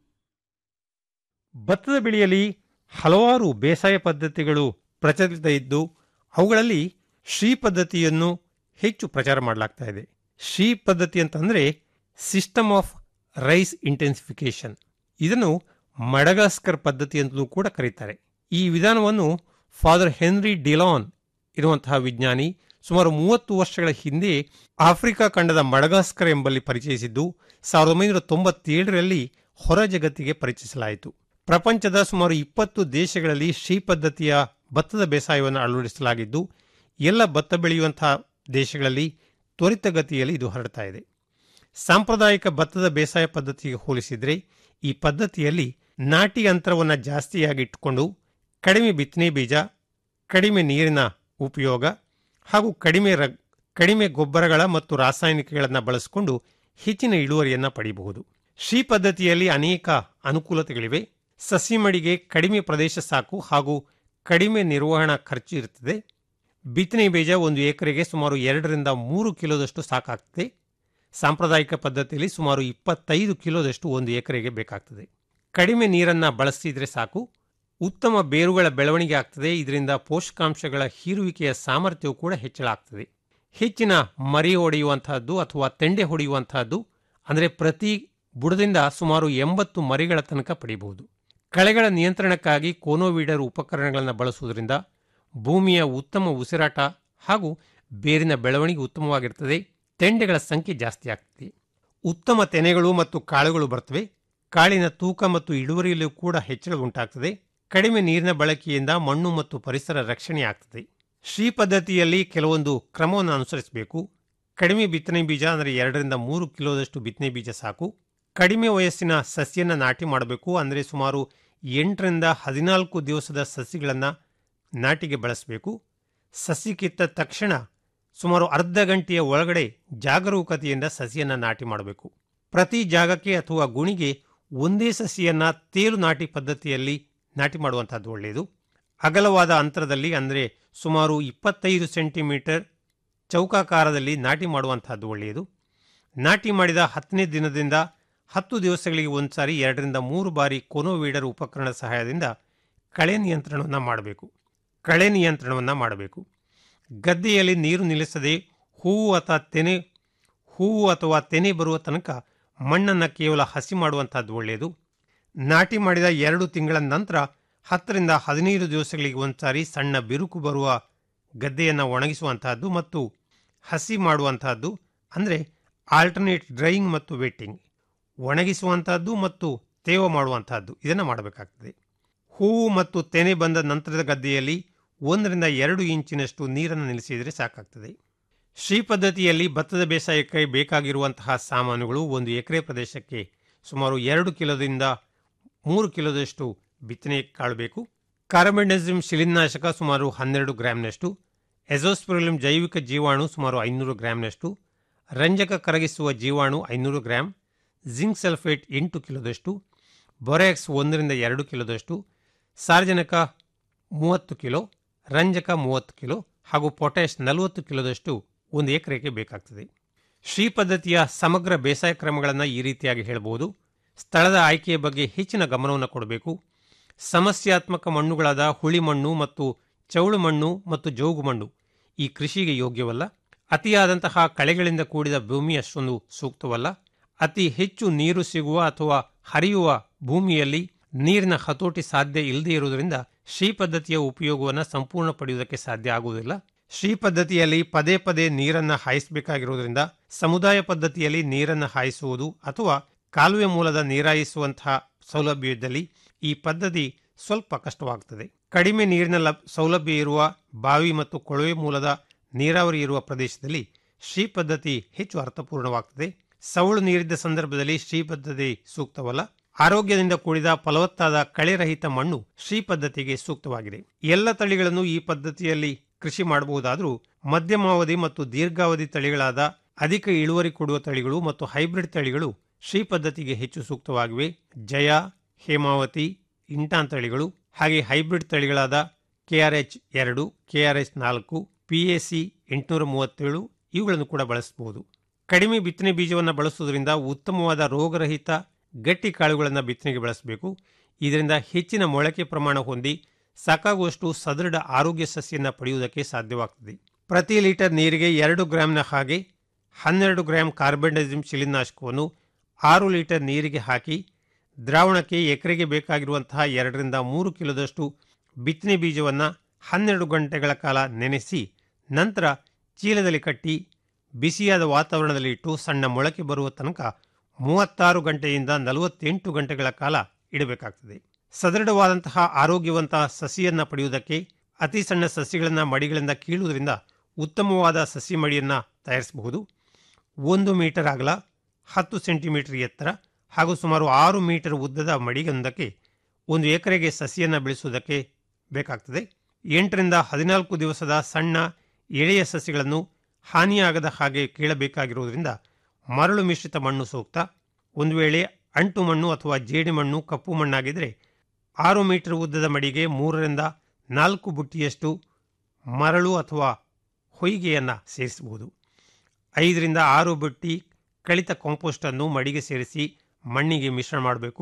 ಭತ್ತದ ಬೆಳೆಯಲ್ಲಿ ಹಲವಾರು ಬೇಸಾಯ ಪದ್ಧತಿಗಳು ಪ್ರಚಲಿತ ಇದ್ದು ಅವುಗಳಲ್ಲಿ ಶ್ರೀ ಪದ್ಧತಿಯನ್ನು ಹೆಚ್ಚು ಪ್ರಚಾರ ಮಾಡಲಾಗ್ತಾ ಇದೆ ಶ್ರೀ ಪದ್ಧತಿ ಅಂತಂದ್ರೆ ಸಿಸ್ಟಮ್ ಆಫ್ ರೈಸ್ ಇಂಟೆನ್ಸಿಫಿಕೇಶನ್ ಇದನ್ನು ಮಡಗಾಸ್ಕರ್ ಪದ್ಧತಿ ಅಂತಲೂ ಕೂಡ ಕರೀತಾರೆ ಈ ವಿಧಾನವನ್ನು ಫಾದರ್ ಹೆನ್ರಿ ಡಿಲಾನ್ ಇರುವಂತಹ ವಿಜ್ಞಾನಿ ಸುಮಾರು ಮೂವತ್ತು ವರ್ಷಗಳ ಹಿಂದೆ ಆಫ್ರಿಕಾ ಖಂಡದ ಮಡಗಾಸ್ಕರ್ ಎಂಬಲ್ಲಿ ಪರಿಚಯಿಸಿದ್ದು ಸಾವಿರದ ಒಂಬೈನೂರ ತೊಂಬತ್ತೇಳರಲ್ಲಿ ಹೊರ ಜಗತ್ತಿಗೆ ಪರಿಚಯಿಸಲಾಯಿತು ಪ್ರಪಂಚದ ಸುಮಾರು ಇಪ್ಪತ್ತು ದೇಶಗಳಲ್ಲಿ ಶ್ರೀ ಪದ್ಧತಿಯ ಭತ್ತದ ಬೇಸಾಯವನ್ನು ಅಳವಡಿಸಲಾಗಿದ್ದು ಎಲ್ಲ ಭತ್ತ ಬೆಳೆಯುವಂತಹ ದೇಶಗಳಲ್ಲಿ ತ್ವರಿತಗತಿಯಲ್ಲಿ ಇದು ಹರಡ್ತಾ ಇದೆ ಸಾಂಪ್ರದಾಯಿಕ ಭತ್ತದ ಬೇಸಾಯ ಪದ್ಧತಿಗೆ ಹೋಲಿಸಿದರೆ ಈ ಪದ್ಧತಿಯಲ್ಲಿ ನಾಟಿ ಅಂತರವನ್ನು ಜಾಸ್ತಿಯಾಗಿ ಇಟ್ಟುಕೊಂಡು ಕಡಿಮೆ ಬಿತ್ತನೆ ಬೀಜ ಕಡಿಮೆ ನೀರಿನ ಉಪಯೋಗ ಹಾಗೂ ಕಡಿಮೆ ರ ಕಡಿಮೆ ಗೊಬ್ಬರಗಳ ಮತ್ತು ರಾಸಾಯನಿಕಗಳನ್ನು ಬಳಸಿಕೊಂಡು ಹೆಚ್ಚಿನ ಇಳುವರಿಯನ್ನು ಪಡೆಯಬಹುದು ಶ್ರೀ ಪದ್ಧತಿಯಲ್ಲಿ ಅನೇಕ ಅನುಕೂಲತೆಗಳಿವೆ ಸಸಿ ಮಡಿಗೆ ಕಡಿಮೆ ಪ್ರದೇಶ ಸಾಕು ಹಾಗೂ ಕಡಿಮೆ ನಿರ್ವಹಣಾ ಖರ್ಚು ಇರುತ್ತದೆ ಬಿತ್ತನೆ ಬೀಜ ಒಂದು ಎಕರೆಗೆ ಸುಮಾರು ಎರಡರಿಂದ ಮೂರು ಕಿಲೋದಷ್ಟು ಸಾಕಾಗ್ತದೆ ಸಾಂಪ್ರದಾಯಿಕ ಪದ್ಧತಿಯಲ್ಲಿ ಸುಮಾರು ಇಪ್ಪತ್ತೈದು ಕಿಲೋದಷ್ಟು ಒಂದು ಎಕರೆಗೆ ಬೇಕಾಗ್ತದೆ ಕಡಿಮೆ ನೀರನ್ನು ಬಳಸಿದರೆ ಸಾಕು ಉತ್ತಮ ಬೇರುಗಳ ಬೆಳವಣಿಗೆ ಆಗ್ತದೆ ಇದರಿಂದ ಪೋಷಕಾಂಶಗಳ ಹೀರುವಿಕೆಯ ಸಾಮರ್ಥ್ಯವು ಕೂಡ ಹೆಚ್ಚಳ ಆಗ್ತದೆ ಹೆಚ್ಚಿನ ಮರಿ ಹೊಡೆಯುವಂತಹದ್ದು ಅಥವಾ ತೆಂಡೆ ಹೊಡೆಯುವಂತಹದ್ದು ಅಂದರೆ ಪ್ರತಿ ಬುಡದಿಂದ ಸುಮಾರು ಎಂಬತ್ತು ಮರಿಗಳ ತನಕ ಪಡೆಯಬಹುದು ಕಳೆಗಳ ನಿಯಂತ್ರಣಕ್ಕಾಗಿ ಕೋನೋವೀಡರ್ ಉಪಕರಣಗಳನ್ನು ಬಳಸುವುದರಿಂದ ಭೂಮಿಯ ಉತ್ತಮ ಉಸಿರಾಟ ಹಾಗೂ ಬೇರಿನ ಬೆಳವಣಿಗೆ ಉತ್ತಮವಾಗಿರ್ತದೆ ತೆಂಡೆಗಳ ಸಂಖ್ಯೆ ಜಾಸ್ತಿ ಆಗ್ತದೆ ಉತ್ತಮ ತೆನೆಗಳು ಮತ್ತು ಕಾಳುಗಳು ಬರ್ತವೆ ಕಾಳಿನ ತೂಕ ಮತ್ತು ಇಳುವರಿಯಲ್ಲೂ ಕೂಡ ಹೆಚ್ಚಳ ಉಂಟಾಗ್ತದೆ ಕಡಿಮೆ ನೀರಿನ ಬಳಕೆಯಿಂದ ಮಣ್ಣು ಮತ್ತು ಪರಿಸರ ರಕ್ಷಣೆ ಆಗ್ತದೆ ಶ್ರೀ ಪದ್ಧತಿಯಲ್ಲಿ ಕೆಲವೊಂದು ಕ್ರಮವನ್ನು ಅನುಸರಿಸಬೇಕು ಕಡಿಮೆ ಬಿತ್ತನೆ ಬೀಜ ಅಂದರೆ ಎರಡರಿಂದ ಮೂರು ಕಿಲೋದಷ್ಟು ಬಿತ್ತನೆ ಬೀಜ ಸಾಕು ಕಡಿಮೆ ವಯಸ್ಸಿನ ಸಸಿಯನ್ನು ನಾಟಿ ಮಾಡಬೇಕು ಅಂದರೆ ಸುಮಾರು ಎಂಟರಿಂದ ಹದಿನಾಲ್ಕು ದಿವಸದ ಸಸಿಗಳನ್ನು ನಾಟಿಗೆ ಬಳಸಬೇಕು ಸಸಿ ಕಿತ್ತ ತಕ್ಷಣ ಸುಮಾರು ಅರ್ಧ ಗಂಟೆಯ ಒಳಗಡೆ ಜಾಗರೂಕತೆಯಿಂದ ಸಸಿಯನ್ನು ನಾಟಿ ಮಾಡಬೇಕು ಪ್ರತಿ ಜಾಗಕ್ಕೆ ಅಥವಾ ಗುಣಿಗೆ ಒಂದೇ ಸಸಿಯನ್ನು ತೇಲು ನಾಟಿ ಪದ್ಧತಿಯಲ್ಲಿ ನಾಟಿ ಮಾಡುವಂಥದ್ದು ಒಳ್ಳೆಯದು ಅಗಲವಾದ ಅಂತರದಲ್ಲಿ ಅಂದರೆ ಸುಮಾರು ಇಪ್ಪತ್ತೈದು ಸೆಂಟಿಮೀಟರ್ ಚೌಕಾಕಾರದಲ್ಲಿ ನಾಟಿ ಮಾಡುವಂತಹದ್ದು ಒಳ್ಳೆಯದು ನಾಟಿ ಮಾಡಿದ ಹತ್ತನೇ ದಿನದಿಂದ ಹತ್ತು ದಿವಸಗಳಿಗೆ ಒಂದು ಸಾರಿ ಎರಡರಿಂದ ಮೂರು ಬಾರಿ ಕೊನೋವೀಡರ್ ಉಪಕರಣ ಸಹಾಯದಿಂದ ಕಳೆ ನಿಯಂತ್ರಣವನ್ನು ಮಾಡಬೇಕು ಕಳೆ ನಿಯಂತ್ರಣವನ್ನು ಮಾಡಬೇಕು ಗದ್ದೆಯಲ್ಲಿ ನೀರು ನಿಲ್ಲಿಸದೆ ಹೂವು ಅಥವಾ ತೆನೆ ಹೂವು ಅಥವಾ ತೆನೆ ಬರುವ ತನಕ ಮಣ್ಣನ್ನು ಕೇವಲ ಹಸಿ ಮಾಡುವಂತಹದ್ದು ಒಳ್ಳೆಯದು ನಾಟಿ ಮಾಡಿದ ಎರಡು ತಿಂಗಳ ನಂತರ ಹತ್ತರಿಂದ ಹದಿನೈದು ದಿವಸಗಳಿಗೆ ಒಂದ್ಸಾರಿ ಸಣ್ಣ ಬಿರುಕು ಬರುವ ಗದ್ದೆಯನ್ನು ಒಣಗಿಸುವಂತಹದ್ದು ಮತ್ತು ಹಸಿ ಮಾಡುವಂತಹದ್ದು ಅಂದರೆ ಆಲ್ಟರ್ನೇಟ್ ಡ್ರೈಯಿಂಗ್ ಮತ್ತು ವೆಟ್ಟಿಂಗ್ ಒಣಗಿಸುವಂತಹದ್ದು ಮತ್ತು ತೇವ ಮಾಡುವಂತಹದ್ದು ಇದನ್ನು ಮಾಡಬೇಕಾಗ್ತದೆ ಹೂವು ಮತ್ತು ತೆನೆ ಬಂದ ನಂತರದ ಗದ್ದೆಯಲ್ಲಿ ಒಂದರಿಂದ ಎರಡು ಇಂಚಿನಷ್ಟು ನೀರನ್ನು ನಿಲ್ಲಿಸಿದರೆ ಸಾಕಾಗ್ತದೆ ಶ್ರೀ ಪದ್ಧತಿಯಲ್ಲಿ ಭತ್ತದ ಬೇಸಾಯಕ್ಕೆ ಬೇಕಾಗಿರುವಂತಹ ಸಾಮಾನುಗಳು ಒಂದು ಎಕರೆ ಪ್ರದೇಶಕ್ಕೆ ಸುಮಾರು ಎರಡು ಕಿಲೋದಿಂದ ಮೂರು ಕಿಲೋದಷ್ಟು ಬಿತ್ತನೆ ಕಾಳು ಬೇಕು ಕಾರ್ಬೆಂಡಜಿಮ್ ಶಿಲೀನಾಶಕ ಸುಮಾರು ಹನ್ನೆರಡು ಗ್ರಾಂನಷ್ಟು ಎಜೋಸ್ಪಿರಲಿಂ ಜೈವಿಕ ಜೀವಾಣು ಸುಮಾರು ಐನೂರು ಗ್ರಾಂನಷ್ಟು ರಂಜಕ ಕರಗಿಸುವ ಜೀವಾಣು ಐನೂರು ಗ್ರಾಂ ಜಿಂಕ್ ಸಲ್ಫೇಟ್ ಎಂಟು ಕಿಲೋದಷ್ಟು ಬೊರೆಕ್ಸ್ ಒಂದರಿಂದ ಎರಡು ಕಿಲೋದಷ್ಟು ಸಾರ್ವಜನಿಕ ಮೂವತ್ತು ಕಿಲೋ ರಂಜಕ ಮೂವತ್ತು ಕಿಲೋ ಹಾಗೂ ಪೊಟ್ಯಾಷ್ ನಲವತ್ತು ಕಿಲೋದಷ್ಟು ಒಂದು ಎಕರೆಗೆ ಬೇಕಾಗ್ತದೆ ಶ್ರೀ ಪದ್ಧತಿಯ ಸಮಗ್ರ ಬೇಸಾಯ ಕ್ರಮಗಳನ್ನು ಈ ರೀತಿಯಾಗಿ ಹೇಳಬಹುದು ಸ್ಥಳದ ಆಯ್ಕೆಯ ಬಗ್ಗೆ ಹೆಚ್ಚಿನ ಗಮನವನ್ನು ಕೊಡಬೇಕು ಸಮಸ್ಯಾತ್ಮಕ ಮಣ್ಣುಗಳಾದ ಹುಳಿ ಮಣ್ಣು ಮತ್ತು ಚೌಳು ಮಣ್ಣು ಮತ್ತು ಜೋಗು ಮಣ್ಣು ಈ ಕೃಷಿಗೆ ಯೋಗ್ಯವಲ್ಲ ಅತಿಯಾದಂತಹ ಕಳೆಗಳಿಂದ ಕೂಡಿದ ಭೂಮಿ ಅಷ್ಟೊಂದು ಸೂಕ್ತವಲ್ಲ ಅತಿ ಹೆಚ್ಚು ನೀರು ಸಿಗುವ ಅಥವಾ ಹರಿಯುವ ಭೂಮಿಯಲ್ಲಿ ನೀರಿನ ಹತೋಟಿ ಸಾಧ್ಯ ಇಲ್ಲದೇ ಇರುವುದರಿಂದ ಶ್ರೀ ಪದ್ಧತಿಯ ಉಪಯೋಗವನ್ನು ಸಂಪೂರ್ಣ ಪಡೆಯುವುದಕ್ಕೆ ಸಾಧ್ಯ ಆಗುವುದಿಲ್ಲ ಶ್ರೀ ಪದ್ಧತಿಯಲ್ಲಿ ಪದೇ ಪದೇ ನೀರನ್ನು ಹಾಯಿಸಬೇಕಾಗಿರುವುದರಿಂದ ಸಮುದಾಯ ಪದ್ಧತಿಯಲ್ಲಿ ನೀರನ್ನು ಹಾಯಿಸುವುದು ಅಥವಾ ಕಾಲುವೆ ಮೂಲದ ನೀರಾಯಿಸುವಂತಹ ಸೌಲಭ್ಯದಲ್ಲಿ ಈ ಪದ್ಧತಿ ಸ್ವಲ್ಪ ಕಷ್ಟವಾಗುತ್ತದೆ ಕಡಿಮೆ ನೀರಿನ ಲಭ್ ಸೌಲಭ್ಯ ಇರುವ ಬಾವಿ ಮತ್ತು ಕೊಳವೆ ಮೂಲದ ನೀರಾವರಿ ಇರುವ ಪ್ರದೇಶದಲ್ಲಿ ಶ್ರೀ ಪದ್ಧತಿ ಹೆಚ್ಚು ಅರ್ಥಪೂರ್ಣವಾಗುತ್ತದೆ ಸವಳು ನೀರಿದ್ದ ಸಂದರ್ಭದಲ್ಲಿ ಶ್ರೀ ಪದ್ಧತಿ ಸೂಕ್ತವಲ್ಲ ಆರೋಗ್ಯದಿಂದ ಕೂಡಿದ ಫಲವತ್ತಾದ ಕಳೆರಹಿತ ಮಣ್ಣು ಶ್ರೀ ಪದ್ಧತಿಗೆ ಸೂಕ್ತವಾಗಿದೆ ಎಲ್ಲ ತಳಿಗಳನ್ನು ಈ ಪದ್ಧತಿಯಲ್ಲಿ ಕೃಷಿ ಮಾಡಬಹುದಾದರೂ ಮಧ್ಯಮಾವಧಿ ಮತ್ತು ದೀರ್ಘಾವಧಿ ತಳಿಗಳಾದ ಅಧಿಕ ಇಳುವರಿ ಕೊಡುವ ತಳಿಗಳು ಮತ್ತು ಹೈಬ್ರಿಡ್ ತಳಿಗಳು ಶ್ರೀ ಪದ್ಧತಿಗೆ ಹೆಚ್ಚು ಸೂಕ್ತವಾಗಿವೆ ಜಯ ಹೇಮಾವತಿ ಇಂಟಾನ್ ತಳಿಗಳು ಹಾಗೆ ಹೈಬ್ರಿಡ್ ತಳಿಗಳಾದ ಕೆಆರ್ಎಚ್ ಎರಡು ಕೆಆರ್ಎಚ್ ನಾಲ್ಕು ಪಿಎಸಿ ಎಂಟುನೂರ ಮೂವತ್ತೇಳು ಇವುಗಳನ್ನು ಕೂಡ ಬಳಸಬಹುದು ಕಡಿಮೆ ಬಿತ್ತನೆ ಬೀಜವನ್ನು ಬಳಸುವುದರಿಂದ ಉತ್ತಮವಾದ ರೋಗರಹಿತ ಗಟ್ಟಿ ಕಾಳುಗಳನ್ನು ಬಿತ್ತನೆಗೆ ಬಳಸಬೇಕು ಇದರಿಂದ ಹೆಚ್ಚಿನ ಮೊಳಕೆ ಪ್ರಮಾಣ ಹೊಂದಿ ಸಾಕಾಗುವಷ್ಟು ಸದೃಢ ಆರೋಗ್ಯ ಸಸ್ಯನ ಪಡೆಯುವುದಕ್ಕೆ ಸಾಧ್ಯವಾಗ್ತದೆ ಪ್ರತಿ ಲೀಟರ್ ನೀರಿಗೆ ಎರಡು ಗ್ರಾಂನ ಹಾಗೆ ಹನ್ನೆರಡು ಗ್ರಾಂ ಕಾರ್ಬೆಂಡಜಿಮ್ ಶಿಲೀನಾಶಕವನ್ನು ಆರು ಲೀಟರ್ ನೀರಿಗೆ ಹಾಕಿ ದ್ರಾವಣಕ್ಕೆ ಎಕರೆಗೆ ಬೇಕಾಗಿರುವಂತಹ ಎರಡರಿಂದ ಮೂರು ಕಿಲೋದಷ್ಟು ಬಿತ್ತನೆ ಬೀಜವನ್ನು ಹನ್ನೆರಡು ಗಂಟೆಗಳ ಕಾಲ ನೆನೆಸಿ ನಂತರ ಚೀಲದಲ್ಲಿ ಕಟ್ಟಿ ಬಿಸಿಯಾದ ವಾತಾವರಣದಲ್ಲಿ ಇಟ್ಟು ಸಣ್ಣ ಮೊಳಕೆ ಬರುವ ತನಕ ಮೂವತ್ತಾರು ಗಂಟೆಯಿಂದ ನಲವತ್ತೆಂಟು ಗಂಟೆಗಳ ಕಾಲ ಇಡಬೇಕಾಗ್ತದೆ ಸದೃಢವಾದಂತಹ ಆರೋಗ್ಯವಂತಹ ಸಸಿಯನ್ನು ಪಡೆಯುವುದಕ್ಕೆ ಅತಿ ಸಣ್ಣ ಸಸಿಗಳನ್ನು ಮಡಿಗಳಿಂದ ಕೀಳುವುದರಿಂದ ಉತ್ತಮವಾದ ಸಸಿ ಮಡಿಯನ್ನು ತಯಾರಿಸಬಹುದು ಒಂದು ಮೀಟರ್ ಅಗಲ ಹತ್ತು ಸೆಂಟಿಮೀಟರ್ ಎತ್ತರ ಹಾಗೂ ಸುಮಾರು ಆರು ಮೀಟರ್ ಉದ್ದದ ಮಡಿಗೊಂದಕ್ಕೆ ಒಂದು ಎಕರೆಗೆ ಸಸಿಯನ್ನು ಬೆಳೆಸುವುದಕ್ಕೆ ಬೇಕಾಗ್ತದೆ ಎಂಟರಿಂದ ಹದಿನಾಲ್ಕು ದಿವಸದ ಸಣ್ಣ ಎಳೆಯ ಸಸಿಗಳನ್ನು ಹಾನಿಯಾಗದ ಹಾಗೆ ಕೀಳಬೇಕಾಗಿರುವುದರಿಂದ ಮರಳು ಮಿಶ್ರಿತ ಮಣ್ಣು ಸೂಕ್ತ ಒಂದು ವೇಳೆ ಅಂಟು ಮಣ್ಣು ಅಥವಾ ಜೇಡಿ ಮಣ್ಣು ಕಪ್ಪು ಮಣ್ಣಾಗಿದ್ದರೆ ಆರು ಮೀಟರ್ ಉದ್ದದ ಮಡಿಗೆ ಮೂರರಿಂದ ನಾಲ್ಕು ಬುಟ್ಟಿಯಷ್ಟು ಮರಳು ಅಥವಾ ಹೊಯ್ಗೆಯನ್ನು ಸೇರಿಸಬಹುದು ಐದರಿಂದ ಆರು ಬುಟ್ಟಿ ಕಳಿತ ಕಾಂಪೋಸ್ಟನ್ನು ಮಡಿಗೆ ಸೇರಿಸಿ ಮಣ್ಣಿಗೆ ಮಿಶ್ರಣ ಮಾಡಬೇಕು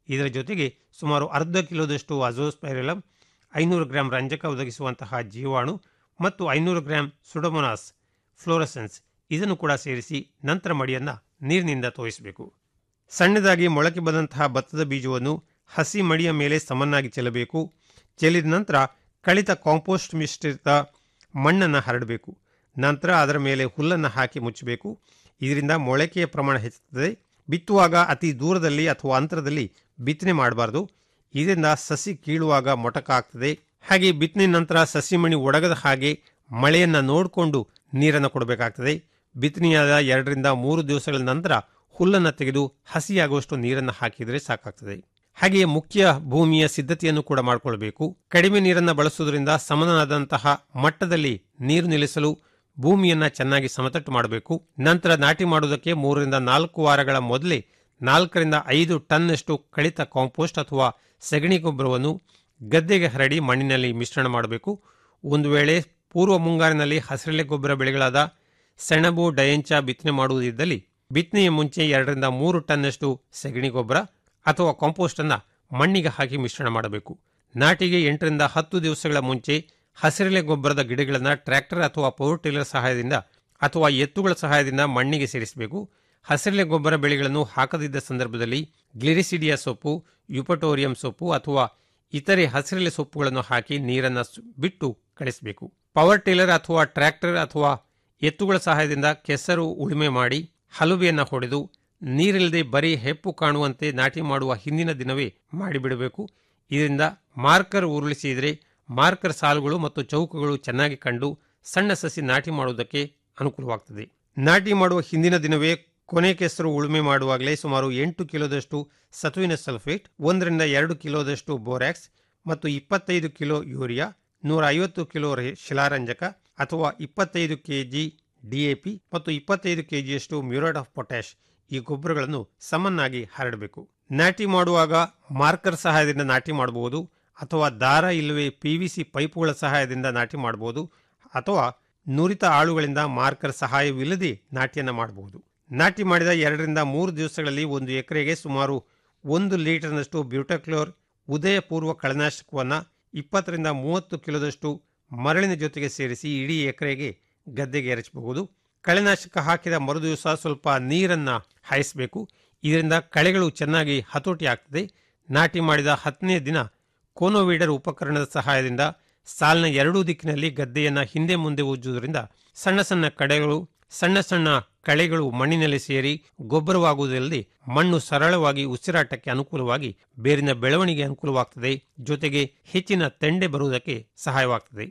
ಇದರ ಜೊತೆಗೆ ಸುಮಾರು ಅರ್ಧ ಕಿಲೋದಷ್ಟು ಅಜೋಸ್ಪೈರಲಮ್ ಐನೂರು ಗ್ರಾಂ ರಂಜಕ ಒದಗಿಸುವಂತಹ ಜೀವಾಣು ಮತ್ತು ಐನೂರು ಗ್ರಾಂ ಸುಡಮೊನಾಸ್ ಫ್ಲೋರಸೆನ್ಸ್ ಇದನ್ನು ಕೂಡ ಸೇರಿಸಿ ನಂತರ ಮಡಿಯನ್ನು ನೀರಿನಿಂದ ತೋಯಿಸಬೇಕು ಸಣ್ಣದಾಗಿ ಮೊಳಕೆ ಬಂದಂತಹ ಭತ್ತದ ಬೀಜವನ್ನು ಹಸಿ ಮಡಿಯ ಮೇಲೆ ಸಮನಾಗಿ ಚೆಲ್ಲಬೇಕು ಚೆಲ್ಲಿದ ನಂತರ ಕಳಿತ ಕಾಂಪೋಸ್ಟ್ ಮಿಶ್ರಿತ ಮಣ್ಣನ್ನು ಹರಡಬೇಕು ನಂತರ ಅದರ ಮೇಲೆ ಹುಲ್ಲನ್ನು ಹಾಕಿ ಮುಚ್ಚಬೇಕು ಇದರಿಂದ ಮೊಳಕೆಯ ಪ್ರಮಾಣ ಹೆಚ್ಚುತ್ತದೆ ಬಿತ್ತುವಾಗ ಅತಿ ದೂರದಲ್ಲಿ ಅಥವಾ ಅಂತರದಲ್ಲಿ ಬಿತ್ತನೆ ಮಾಡಬಾರ್ದು ಇದರಿಂದ ಸಸಿ ಕೀಳುವಾಗ ಮೊಟಕ ಆಗ್ತದೆ ಹಾಗೆ ಬಿತ್ತನೆ ನಂತರ ಸಸಿ ಮಣಿ ಒಡಗದ ಹಾಗೆ ಮಳೆಯನ್ನು ನೋಡಿಕೊಂಡು ನೀರನ್ನು ಕೊಡಬೇಕಾಗ್ತದೆ ಬಿತ್ತನೆಯಾದ ಎರಡರಿಂದ ಮೂರು ದಿವಸಗಳ ನಂತರ ಹುಲ್ಲನ್ನು ತೆಗೆದು ಹಸಿಯಾಗುವಷ್ಟು ನೀರನ್ನು ಹಾಕಿದರೆ ಸಾಕಾಗ್ತದೆ ಹಾಗೆಯೇ ಮುಖ್ಯ ಭೂಮಿಯ ಸಿದ್ಧತೆಯನ್ನು ಕೂಡ ಮಾಡಿಕೊಳ್ಬೇಕು ಕಡಿಮೆ ನೀರನ್ನು ಬಳಸುವುದರಿಂದ ಸಮನಾದಂತಹ ಮಟ್ಟದಲ್ಲಿ ನೀರು ನಿಲ್ಲಿಸಲು ಭೂಮಿಯನ್ನ ಚೆನ್ನಾಗಿ ಸಮತಟ್ಟು ಮಾಡಬೇಕು ನಂತರ ನಾಟಿ ಮಾಡುವುದಕ್ಕೆ ಮೂರರಿಂದ ನಾಲ್ಕು ವಾರಗಳ ಮೊದಲೇ ನಾಲ್ಕರಿಂದ ಐದು ಟನ್ನಷ್ಟು ಕಳಿತ ಕಾಂಪೋಸ್ಟ್ ಅಥವಾ ಸಗಣಿ ಗೊಬ್ಬರವನ್ನು ಗದ್ದೆಗೆ ಹರಡಿ ಮಣ್ಣಿನಲ್ಲಿ ಮಿಶ್ರಣ ಮಾಡಬೇಕು ಒಂದು ವೇಳೆ ಪೂರ್ವ ಮುಂಗಾರಿನಲ್ಲಿ ಹಸಿರೆಲೆ ಗೊಬ್ಬರ ಬೆಳೆಗಳಾದ ಸೆಣಬು ಡಯಂಚ ಬಿತ್ತನೆ ಮಾಡುವುದಿದ್ದಲ್ಲಿ ಬಿತ್ತನೆಯ ಮುಂಚೆ ಎರಡರಿಂದ ಮೂರು ಟನ್ನಷ್ಟು ಸಗಣಿ ಗೊಬ್ಬರ ಅಥವಾ ಕಾಂಪೋಸ್ಟ್ ಅನ್ನ ಮಣ್ಣಿಗೆ ಹಾಕಿ ಮಿಶ್ರಣ ಮಾಡಬೇಕು ನಾಟಿಗೆ ಎಂಟರಿಂದ ಹತ್ತು ದಿವಸಗಳ ಮುಂಚೆ ಹಸಿರೆಲೆ ಗೊಬ್ಬರದ ಗಿಡಗಳನ್ನು ಟ್ರ್ಯಾಕ್ಟರ್ ಅಥವಾ ಪವರ್ ಟಿಲ್ಲರ್ ಸಹಾಯದಿಂದ ಅಥವಾ ಎತ್ತುಗಳ ಸಹಾಯದಿಂದ ಮಣ್ಣಿಗೆ ಸೇರಿಸಬೇಕು ಹಸಿರೆಲೆ ಗೊಬ್ಬರ ಬೆಳೆಗಳನ್ನು ಹಾಕದಿದ್ದ ಸಂದರ್ಭದಲ್ಲಿ ಗ್ಲಿರಿಸಿಡಿಯಾ ಸೊಪ್ಪು ಯುಪಟೋರಿಯಂ ಸೊಪ್ಪು ಅಥವಾ ಇತರೆ ಹಸಿರೆಲೆ ಸೊಪ್ಪುಗಳನ್ನು ಹಾಕಿ ನೀರನ್ನು ಬಿಟ್ಟು ಕಳಿಸಬೇಕು ಪವರ್ ಟಿಲ್ಲರ್ ಅಥವಾ ಟ್ರ್ಯಾಕ್ಟರ್ ಅಥವಾ ಎತ್ತುಗಳ ಸಹಾಯದಿಂದ ಕೆಸರು ಉಳುಮೆ ಮಾಡಿ ಹಲುಬೆಯನ್ನು ಹೊಡೆದು ನೀರಿಲ್ಲದೆ ಬರೀ ಹೆಪ್ಪು ಕಾಣುವಂತೆ ನಾಟಿ ಮಾಡುವ ಹಿಂದಿನ ದಿನವೇ ಮಾಡಿಬಿಡಬೇಕು ಇದರಿಂದ ಮಾರ್ಕರ್ ಉರುಳಿಸಿದರೆ ಮಾರ್ಕರ್ ಸಾಲುಗಳು ಮತ್ತು ಚೌಕಗಳು ಚೆನ್ನಾಗಿ ಕಂಡು ಸಣ್ಣ ಸಸಿ ನಾಟಿ ಮಾಡುವುದಕ್ಕೆ ಅನುಕೂಲವಾಗ್ತದೆ ನಾಟಿ ಮಾಡುವ ಹಿಂದಿನ ದಿನವೇ ಕೊನೆ ಕೆಸರು ಉಳುಮೆ ಮಾಡುವಾಗಲೇ ಸುಮಾರು ಎಂಟು ಕಿಲೋದಷ್ಟು ಸತುವಿನ ಸಲ್ಫೇಟ್ ಒಂದರಿಂದ ಎರಡು ಕಿಲೋದಷ್ಟು ಬೋರ್ಯಾಕ್ಸ್ ಮತ್ತು ಇಪ್ಪತ್ತೈದು ಕಿಲೋ ಯೂರಿಯಾ ನೂರ ಐವತ್ತು ಕಿಲೋ ಶಿಲಾರಂಜಕ ಅಥವಾ ಇಪ್ಪತ್ತೈದು ಕೆಜಿ ಡಿಎಪಿ ಮತ್ತು ಇಪ್ಪತ್ತೈದು ಕೆಜಿಯಷ್ಟು ಮ್ಯೂರೇಟ್ ಆಫ್ ಪೊಟ್ಯಾಶ್ ಈ ಗೊಬ್ಬರಗಳನ್ನು ಸಮನಾಗಿ ಹರಡಬೇಕು ನಾಟಿ ಮಾಡುವಾಗ ಮಾರ್ಕರ್ ಸಹಾಯದಿಂದ ನಾಟಿ ಮಾಡಬಹುದು ಅಥವಾ ದಾರ ಇಲ್ಲವೇ ಪಿವಿಸಿ ಪೈಪುಗಳ ಸಹಾಯದಿಂದ ನಾಟಿ ಮಾಡಬಹುದು ಅಥವಾ ನುರಿತ ಆಳುಗಳಿಂದ ಮಾರ್ಕರ್ ಸಹಾಯವಿಲ್ಲದೆ ನಾಟಿಯನ್ನು ಮಾಡಬಹುದು ನಾಟಿ ಮಾಡಿದ ಎರಡರಿಂದ ಮೂರು ದಿವಸಗಳಲ್ಲಿ ಒಂದು ಎಕರೆಗೆ ಸುಮಾರು ಒಂದು ಲೀಟರ್ನಷ್ಟು ಬ್ಯೂಟಕ್ಲೋರ್ ಉದಯಪೂರ್ವ ಕಳೆನಾಶಕವನ್ನು ಇಪ್ಪತ್ತರಿಂದ ಮೂವತ್ತು ಕಿಲೋದಷ್ಟು ಮರಳಿನ ಜೊತೆಗೆ ಸೇರಿಸಿ ಇಡೀ ಎಕರೆಗೆ ಗದ್ದೆಗೆ ಎರಚಬಹುದು ಕಳೆನಾಶಕ ಹಾಕಿದ ಮರುದಿವಸ ಸ್ವಲ್ಪ ನೀರನ್ನು ಹಾಯಿಸಬೇಕು ಇದರಿಂದ ಕಳೆಗಳು ಚೆನ್ನಾಗಿ ಹತೋಟಿ ಆಗ್ತದೆ ನಾಟಿ ಮಾಡಿದ ಹತ್ತನೇ ದಿನ ಕೋನೋವೀಡರ್ ಉಪಕರಣದ ಸಹಾಯದಿಂದ ಸಾಲಿನ ಎರಡೂ ದಿಕ್ಕಿನಲ್ಲಿ ಗದ್ದೆಯನ್ನು ಹಿಂದೆ ಮುಂದೆ ಉಜ್ಜುವುದರಿಂದ ಸಣ್ಣ ಸಣ್ಣ ಕಡೆಗಳು ಸಣ್ಣ ಸಣ್ಣ ಕಳೆಗಳು ಮಣ್ಣಿನಲ್ಲಿ ಸೇರಿ ಗೊಬ್ಬರವಾಗುವುದಲ್ಲದೆ ಮಣ್ಣು ಸರಳವಾಗಿ ಉಸಿರಾಟಕ್ಕೆ ಅನುಕೂಲವಾಗಿ ಬೇರಿನ ಬೆಳವಣಿಗೆ ಅನುಕೂಲವಾಗ್ತದೆ ಜೊತೆಗೆ ಹೆಚ್ಚಿನ ತೆಂಡೆ ಬರುವುದಕ್ಕೆ ಸಹಾಯವಾಗ್ತದೆ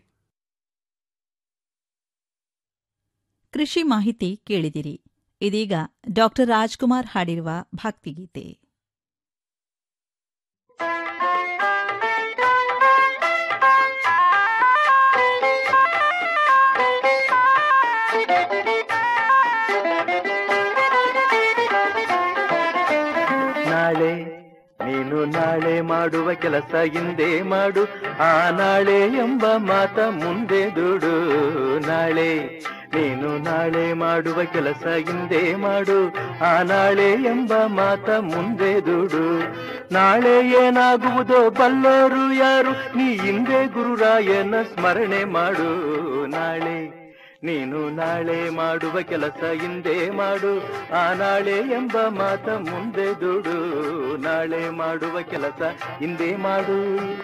ಕೃಷಿ ಮಾಹಿತಿ ಕೇಳಿದಿರಿ ಇದೀಗ ಡಾಕ್ಟರ್ ರಾಜ್ಕುಮಾರ್ ಹಾಡಿರುವ ಭಕ್ತಿಗೀತೆ ನಾಳೆ ನೀನು ನಾಳೆ ಮಾಡುವ ಕೆಲಸ ಹಿಂದೆ ಮಾಡು ಆ ನಾಳೆ ಎಂಬ ಮಾತ ಮುಂದೆ ದುಡು ನಾಳೆ ನೀನು ನಾಳೆ ಮಾಡುವ ಕೆಲಸ ಹಿಂದೆ ಮಾಡು ಆ ನಾಳೆ ಎಂಬ ಮಾತ ಮುಂದೆ ದುಡು ನಾಳೆ ಏನಾಗುವುದೋ ಬಲ್ಲೋರು ಯಾರು ನೀ ಹಿಂದೆ ಗುರುರಾಯನ ಸ್ಮರಣೆ ಮಾಡು ನಾಳೆ ನೀನು ನಾಳೆ ಮಾಡುವ ಕೆಲಸ ಹಿಂದೆ ಮಾಡು ಆ ನಾಳೆ ಎಂಬ ಮಾತ ಮುಂದೆ ದುಡು ನಾಳೆ ಮಾಡುವ ಕೆಲಸ ಹಿಂದೆ ಮಾಡು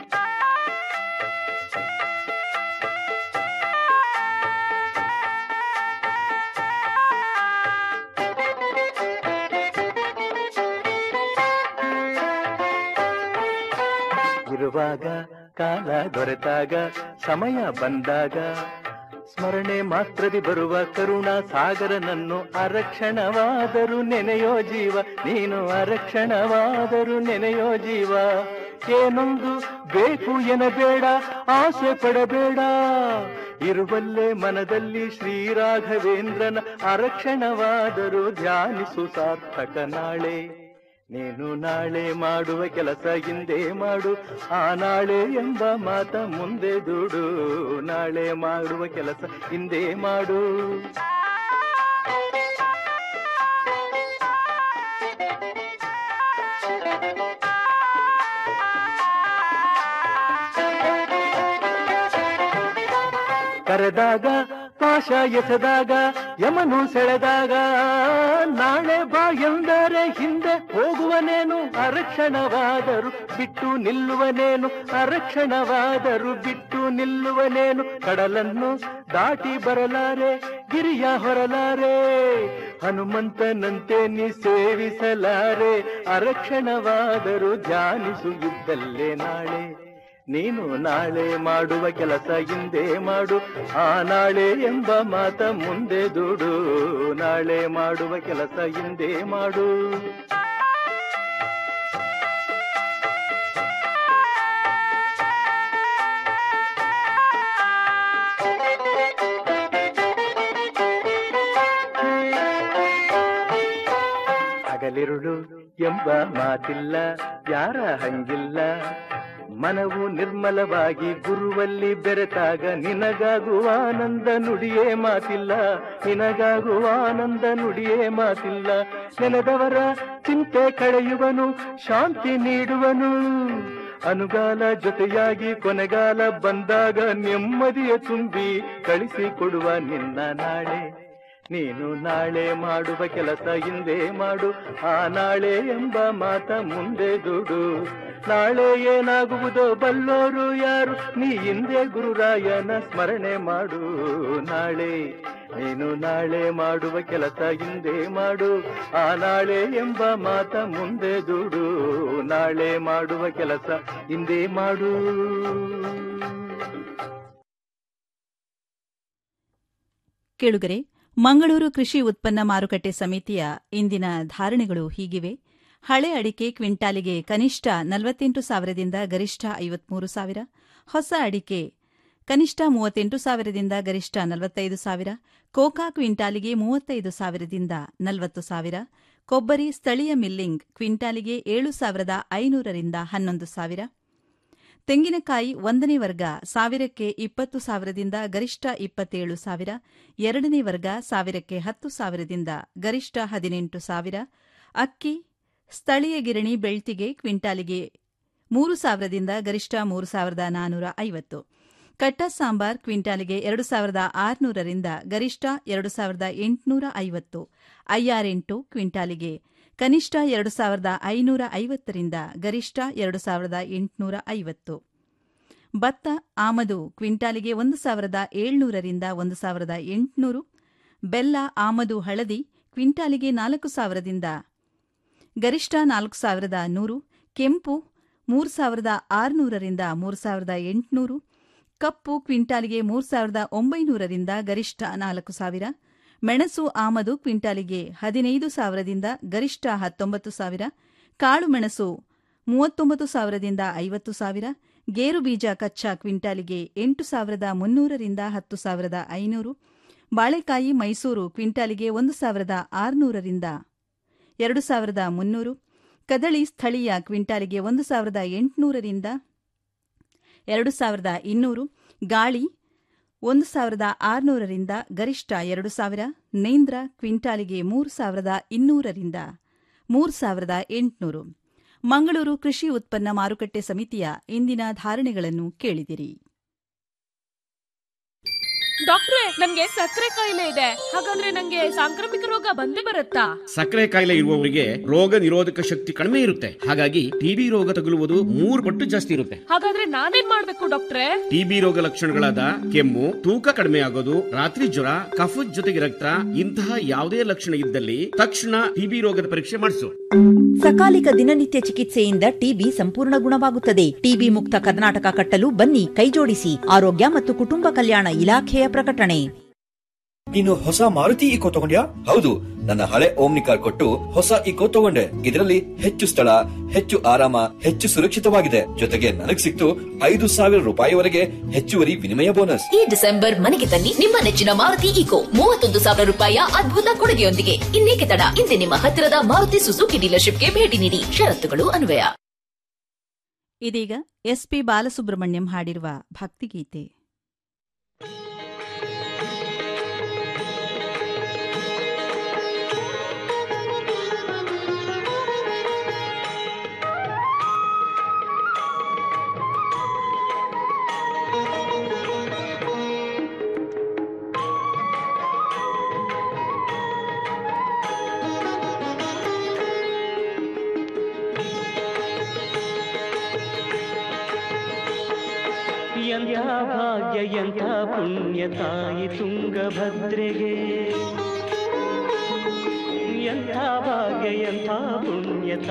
ಇರುವಾಗ ಕಾಲ ದೊರೆತಾಗ ಸಮಯ ಬಂದಾಗ ಸ್ಮರಣೆ ಮಾತ್ರದಿ ಬರುವ ಕರುಣಾ ಸಾಗರನನ್ನು ಅರಕ್ಷಣವಾದರೂ ನೆನೆಯೋ ಜೀವ ನೀನು ಅರಕ್ಷಣವಾದರೂ ನೆನೆಯೋ ಜೀವ ಏನೊಂದು ಬೇಕು ಎನಬೇಡ ಆಸೆ ಪಡಬೇಡ ಇರುವಲ್ಲೇ ಮನದಲ್ಲಿ ಶ್ರೀರಾಘವೇಂದ್ರನ ಅರಕ್ಷಣವಾದರೂ ಧ್ಯಾನಿಸು ಸಾರ್ಥಕ ನಾಳೆ ನೀನು ನಾಳೆ ಮಾಡುವ ಕೆಲಸ ಹಿಂದೆ ಮಾಡು ಆ ನಾಳೆ ಎಂಬ ಮಾತ ಮುಂದೆ ದುಡು ನಾಳೆ ಮಾಡುವ ಕೆಲಸ ಹಿಂದೆ ಮಾಡು ಕರೆದಾಗ ಪಾಶ ಎಸೆದಾಗ ಯಮನು ಸೆಳೆದಾಗ ನಾಳೆ ಬಾ ಎಂದರೆ ಹಿಂದೆ ಹೋಗುವನೇನು ಅರಕ್ಷಣವಾದರು ಬಿಟ್ಟು ನಿಲ್ಲುವನೇನು ಅರಕ್ಷಣವಾದರು ಬಿಟ್ಟು ನಿಲ್ಲುವನೇನು ಕಡಲನ್ನು ದಾಟಿ ಬರಲಾರೆ ಗಿರಿಯ ಹೊರಲಾರೆ ಹನುಮಂತನಂತೆ ನೀ ಸೇವಿಸಲಾರೆ ಅರಕ್ಷಣವಾದರು ಧ್ಯಾನಿಸು ಇದ್ದಲ್ಲೇ ನಾಳೆ ನೀನು ನಾಳೆ ಮಾಡುವ ಕೆಲಸ ಹಿಂದೆ ಮಾಡು ಆ ನಾಳೆ ಎಂಬ ಮಾತ ಮುಂದೆ ದುಡು ನಾಳೆ ಮಾಡುವ ಕೆಲಸ ಹಿಂದೆ ಮಾಡು ಹಗಲಿರುಳು ಎಂಬ ಮಾತಿಲ್ಲ ಯಾರ ಹಂಗಿಲ್ಲ ಮನವು ನಿರ್ಮಲವಾಗಿ ಗುರುವಲ್ಲಿ ಬೆರೆತಾಗ ನಿನಗಾಗುವ ಆನಂದ ನುಡಿಯೇ ಮಾತಿಲ್ಲ ನಿನಗಾಗುವ ಆನಂದ ನುಡಿಯೇ ಮಾತಿಲ್ಲ ನೆನೆದವರ ಚಿಂತೆ ಕಳೆಯುವನು ಶಾಂತಿ ನೀಡುವನು ಅನುಗಾಲ ಜೊತೆಯಾಗಿ ಕೊನೆಗಾಲ ಬಂದಾಗ ನೆಮ್ಮದಿಯ ತುಂಬಿ ಕಳಿಸಿಕೊಡುವ ನಿನ್ನ ನಾಳೆ ನೀನು ನಾಳೆ ಮಾಡುವ ಕೆಲಸ ಹಿಂದೆ ಮಾಡು ಆ ನಾಳೆ ಎಂಬ ಮಾತ ಮುಂದೆ ದುಡು ನಾಳೆ ಏನಾಗುವುದೋ ಬಲ್ಲೋರು ಯಾರು ನೀ ಹಿಂದೆ ಗುರುರಾಯನ ಸ್ಮರಣೆ ಮಾಡು ನಾಳೆ ನೀನು ನಾಳೆ ಮಾಡುವ ಕೆಲಸ ಹಿಂದೆ ಮಾಡು ಆ ನಾಳೆ ಎಂಬ ಮಾತ ಮುಂದೆ ದುಡು ನಾಳೆ ಮಾಡುವ ಕೆಲಸ ಹಿಂದೆ ಮಾಡು ಕೇಳುಗರೆ ಮಂಗಳೂರು ಕೃಷಿ ಉತ್ಪನ್ನ ಮಾರುಕಟ್ಟೆ ಸಮಿತಿಯ ಇಂದಿನ ಧಾರಣೆಗಳು ಹೀಗಿವೆ ಹಳೆ ಅಡಿಕೆ ಕ್ವಿಂಟಾಲಿಗೆ ಕನಿಷ್ಠ ನಲವತ್ತೆಂಟು ಸಾವಿರದಿಂದ ಗರಿಷ್ಠ ಐವತ್ಮೂರು ಸಾವಿರ ಹೊಸ ಅಡಿಕೆ ಕನಿಷ್ಠ ಮೂವತ್ತೆಂಟು ಸಾವಿರದಿಂದ ಗರಿಷ್ಠ ನಲವತ್ತೈದು ಸಾವಿರ ಕೋಕಾ ಕ್ವಿಂಟಾಲಿಗೆ ಮೂವತ್ತೈದು ಸಾವಿರದಿಂದ ನಲವತ್ತು ಸಾವಿರ ಕೊಬ್ಬರಿ ಸ್ಥಳೀಯ ಮಿಲ್ಲಿಂಗ್ ಕ್ವಿಂಟಾಲಿಗೆ ಏಳು ಸಾವಿರದ ಐನೂರರಿಂದ ಹನ್ನೊಂದು ಸಾವಿರ ತೆಂಗಿನಕಾಯಿ ಒಂದನೇ ವರ್ಗ ಸಾವಿರಕ್ಕೆ ಇಪ್ಪತ್ತು ಸಾವಿರದಿಂದ ಗರಿಷ್ಠ ಇಪ್ಪತ್ತೇಳು ಸಾವಿರ ಎರಡನೇ ವರ್ಗ ಸಾವಿರಕ್ಕೆ ಹತ್ತು ಸಾವಿರದಿಂದ ಗರಿಷ್ಠ ಹದಿನೆಂಟು ಸಾವಿರ ಅಕ್ಕಿ ಸ್ಥಳೀಯ ಗಿರಣಿ ಬೆಳ್ತಿಗೆ ಕ್ವಿಂಟಾಲಿಗೆ ಮೂರು ಸಾವಿರದಿಂದ ಗರಿಷ್ಠ ಮೂರು ಸಾವಿರದ ನಾನೂರ ಐವತ್ತು ಕಟ್ಟ ಸಾಂಬಾರ್ ಕ್ವಿಂಟಾಲಿಗೆ ಎರಡು ಸಾವಿರದ ಆರುನೂರರಿಂದ ಗರಿಷ್ಠ ಎರಡು ಸಾವಿರದ ಎಂಟುನೂರ ಐವತ್ತು ಐಆರ್ಎಂಟು ಕ್ವಿಂಟಾಲಿಗೆ ಕನಿಷ್ಠ ಎರಡು ಸಾವಿರದ ಐನೂರ ಐವತ್ತರಿಂದ ಗರಿಷ್ಠ ಎರಡು ಸಾವಿರದ ಎಂಟುನೂರ ಐವತ್ತು ಭತ್ತ ಆಮದು ಕ್ವಿಂಟಾಲಿಗೆ ಒಂದು ಸಾವಿರದ ಏಳ್ನೂರರಿಂದ ಒಂದು ಸಾವಿರದ ಎಂಟುನೂರು ಬೆಲ್ಲ ಆಮದು ಹಳದಿ ಕ್ವಿಂಟಾಲಿಗೆ ನಾಲ್ಕು ಸಾವಿರದಿಂದ ಗರಿಷ್ಠ ನಾಲ್ಕು ಸಾವಿರದ ನೂರು ಕೆಂಪು ಮೂರು ಸಾವಿರದ ಆರುನೂರರಿಂದ ಮೂರು ಸಾವಿರದ ಎಂಟುನೂರು ಕಪ್ಪು ಕ್ವಿಂಟಾಲಿಗೆ ಮೂರು ಸಾವಿರದ ಒಂಬೈನೂರರಿಂದ ಗರಿಷ್ಠ ನಾಲ್ಕು ಸಾವಿರ ಮೆಣಸು ಆಮದು ಕ್ವಿಂಟಾಲಿಗೆ ಹದಿನೈದು ಸಾವಿರದಿಂದ ಗರಿಷ್ಠ ಹತ್ತೊಂಬತ್ತು ಸಾವಿರ ಕಾಳು ಮೆಣಸು ಮೂವತ್ತೊಂಬತ್ತು ಸಾವಿರದಿಂದ ಐವತ್ತು ಸಾವಿರ ಗೇರು ಬೀಜ ಕಚ್ಚಾ ಕ್ವಿಂಟಾಲಿಗೆ ಎಂಟು ಸಾವಿರದ ಮುನ್ನೂರರಿಂದ ಹತ್ತು ಸಾವಿರದ ಐನೂರು ಬಾಳೆಕಾಯಿ ಮೈಸೂರು ಕ್ವಿಂಟಾಲಿಗೆ ಒಂದು ಸಾವಿರದ ಆರುನೂರರಿಂದ ಎರಡು ಸಾವಿರದ ಮುನ್ನೂರು ಕದಳಿ ಸ್ಥಳೀಯ ಕ್ವಿಂಟಾಲಿಗೆ ಒಂದು ಸಾವಿರದ ಎಂಟುನೂರರಿಂದ ಎರಡು ಸಾವಿರದ ಇನ್ನೂರು ಗಾಳಿ ಒಂದು ಸಾವಿರದ ಆರುನೂರರಿಂದ ಗರಿಷ್ಠ ಎರಡು ಸಾವಿರ ನೇಂದ್ರ ಕ್ವಿಂಟಾಲಿಗೆ ಮೂರು ಸಾವಿರದ ಇನ್ನೂರರಿಂದ ಮೂರು ಸಾವಿರದ ಎಂಟುನೂರು ಮಂಗಳೂರು ಕೃಷಿ ಉತ್ಪನ್ನ ಮಾರುಕಟ್ಟೆ ಸಮಿತಿಯ ಇಂದಿನ ಧಾರಣೆಗಳನ್ನು ಕೇಳಿದಿರಿ ಡಾಕ್ಟ್ರೆ ನನ್ಗೆ ಸಕ್ಕರೆ ಕಾಯಿಲೆ ಇದೆ ಹಾಗಂದ್ರೆ ನಂಗೆ ಸಾಂಕ್ರಾಮಿಕ ರೋಗ ಬಂದೇ ಬರುತ್ತಾ ಸಕ್ಕರೆ ಕಾಯಿಲೆ ಇರುವವರಿಗೆ ರೋಗ ನಿರೋಧಕ ಶಕ್ತಿ ಕಡಿಮೆ ಇರುತ್ತೆ ಹಾಗಾಗಿ ಟಿಬಿ ರೋಗ ತಗುಲುವುದು ಮೂರು ಪಟ್ಟು ಜಾಸ್ತಿ ಇರುತ್ತೆ ಹಾಗಾದ್ರೆ ನಾನೇನ್ ಮಾಡ್ಬೇಕು ಡಾಕ್ಟ್ರೆ ಟಿಬಿ ರೋಗ ಲಕ್ಷಣಗಳಾದ ಕೆಮ್ಮು ತೂಕ ಕಡಿಮೆ ಆಗೋದು ರಾತ್ರಿ ಜ್ವರ ಕಫದ ಜೊತೆಗೆ ರಕ್ತ ಇಂತಹ ಯಾವುದೇ ಲಕ್ಷಣ ಇದ್ದಲ್ಲಿ ತಕ್ಷಣ ಟಿಬಿ ರೋಗದ ಪರೀಕ್ಷೆ ಮಾಡಿಸು ಸಕಾಲಿಕ ದಿನನಿತ್ಯ ಚಿಕಿತ್ಸೆಯಿಂದ ಟಿಬಿ ಸಂಪೂರ್ಣ ಗುಣವಾಗುತ್ತದೆ ಟಿಬಿ ಮುಕ್ತ ಕರ್ನಾಟಕ ಕಟ್ಟಲು ಬನ್ನಿ ಕೈಜೋಡಿಸಿ ಆರೋಗ್ಯ ಮತ್ತು ಕುಟುಂಬ ಕಲ್ಯಾಣ ಇಲಾಖೆಯ ಪ್ರಕಟಣೆ ನೀನು ಹೊಸ ಮಾರುತಿ ಇಕೋ ತಗೊಂಡ್ಯಾ ಹೌದು ನನ್ನ ಹಳೆ ಓಮ್ನಿ ಕಾರ್ ಕೊಟ್ಟು ಹೊಸ ಇಕೋ ತಗೊಂಡೆ ಇದರಲ್ಲಿ ಹೆಚ್ಚು ಸ್ಥಳ ಹೆಚ್ಚು ಆರಾಮ ಹೆಚ್ಚು ಸುರಕ್ಷಿತವಾಗಿದೆ ಜೊತೆಗೆ ನನಗ್ ಸಿಕ್ತು ಐದು ಸಾವಿರ ರೂಪಾಯಿವರೆಗೆ ಹೆಚ್ಚುವರಿ ವಿನಿಮಯ ಬೋನಸ್ ಈ ಡಿಸೆಂಬರ್ ಮನೆಗೆ ತನ್ನಿ ನಿಮ್ಮ ನೆಚ್ಚಿನ ಮಾರುತಿ ಈಕೋ ಮೂವತ್ತೊಂದು ಸಾವಿರ ರೂಪಾಯಿಯ ಅದ್ಭುತ ಕೊಡುಗೆಯೊಂದಿಗೆ ಇನ್ನೇಕೆ ತಡ ಇಂದೇ ನಿಮ್ಮ ಹತ್ತಿರದ ಮಾರುತಿ ಸುಜುಕಿ ಡೀಲರ್ಶಿಪ್ಗೆ ಭೇಟಿ ನೀಡಿ ಷರತ್ತುಗಳು ಅನ್ವಯ ಇದೀಗ ಎಸ್ಪಿ ಬಾಲಸುಬ್ರಹ್ಮಣ್ಯಂ ಹಾಡಿರುವ ಭಕ್ತಿಗೀತೆ ಎಂಥ ಪುಣ್ಯ ತಾಯಿ ತುಂಗಭದ್ರೆಗೆ ಎಂಥ ಭಾಗ್ಯ ಎಂಥ ಪುಣ್ಯ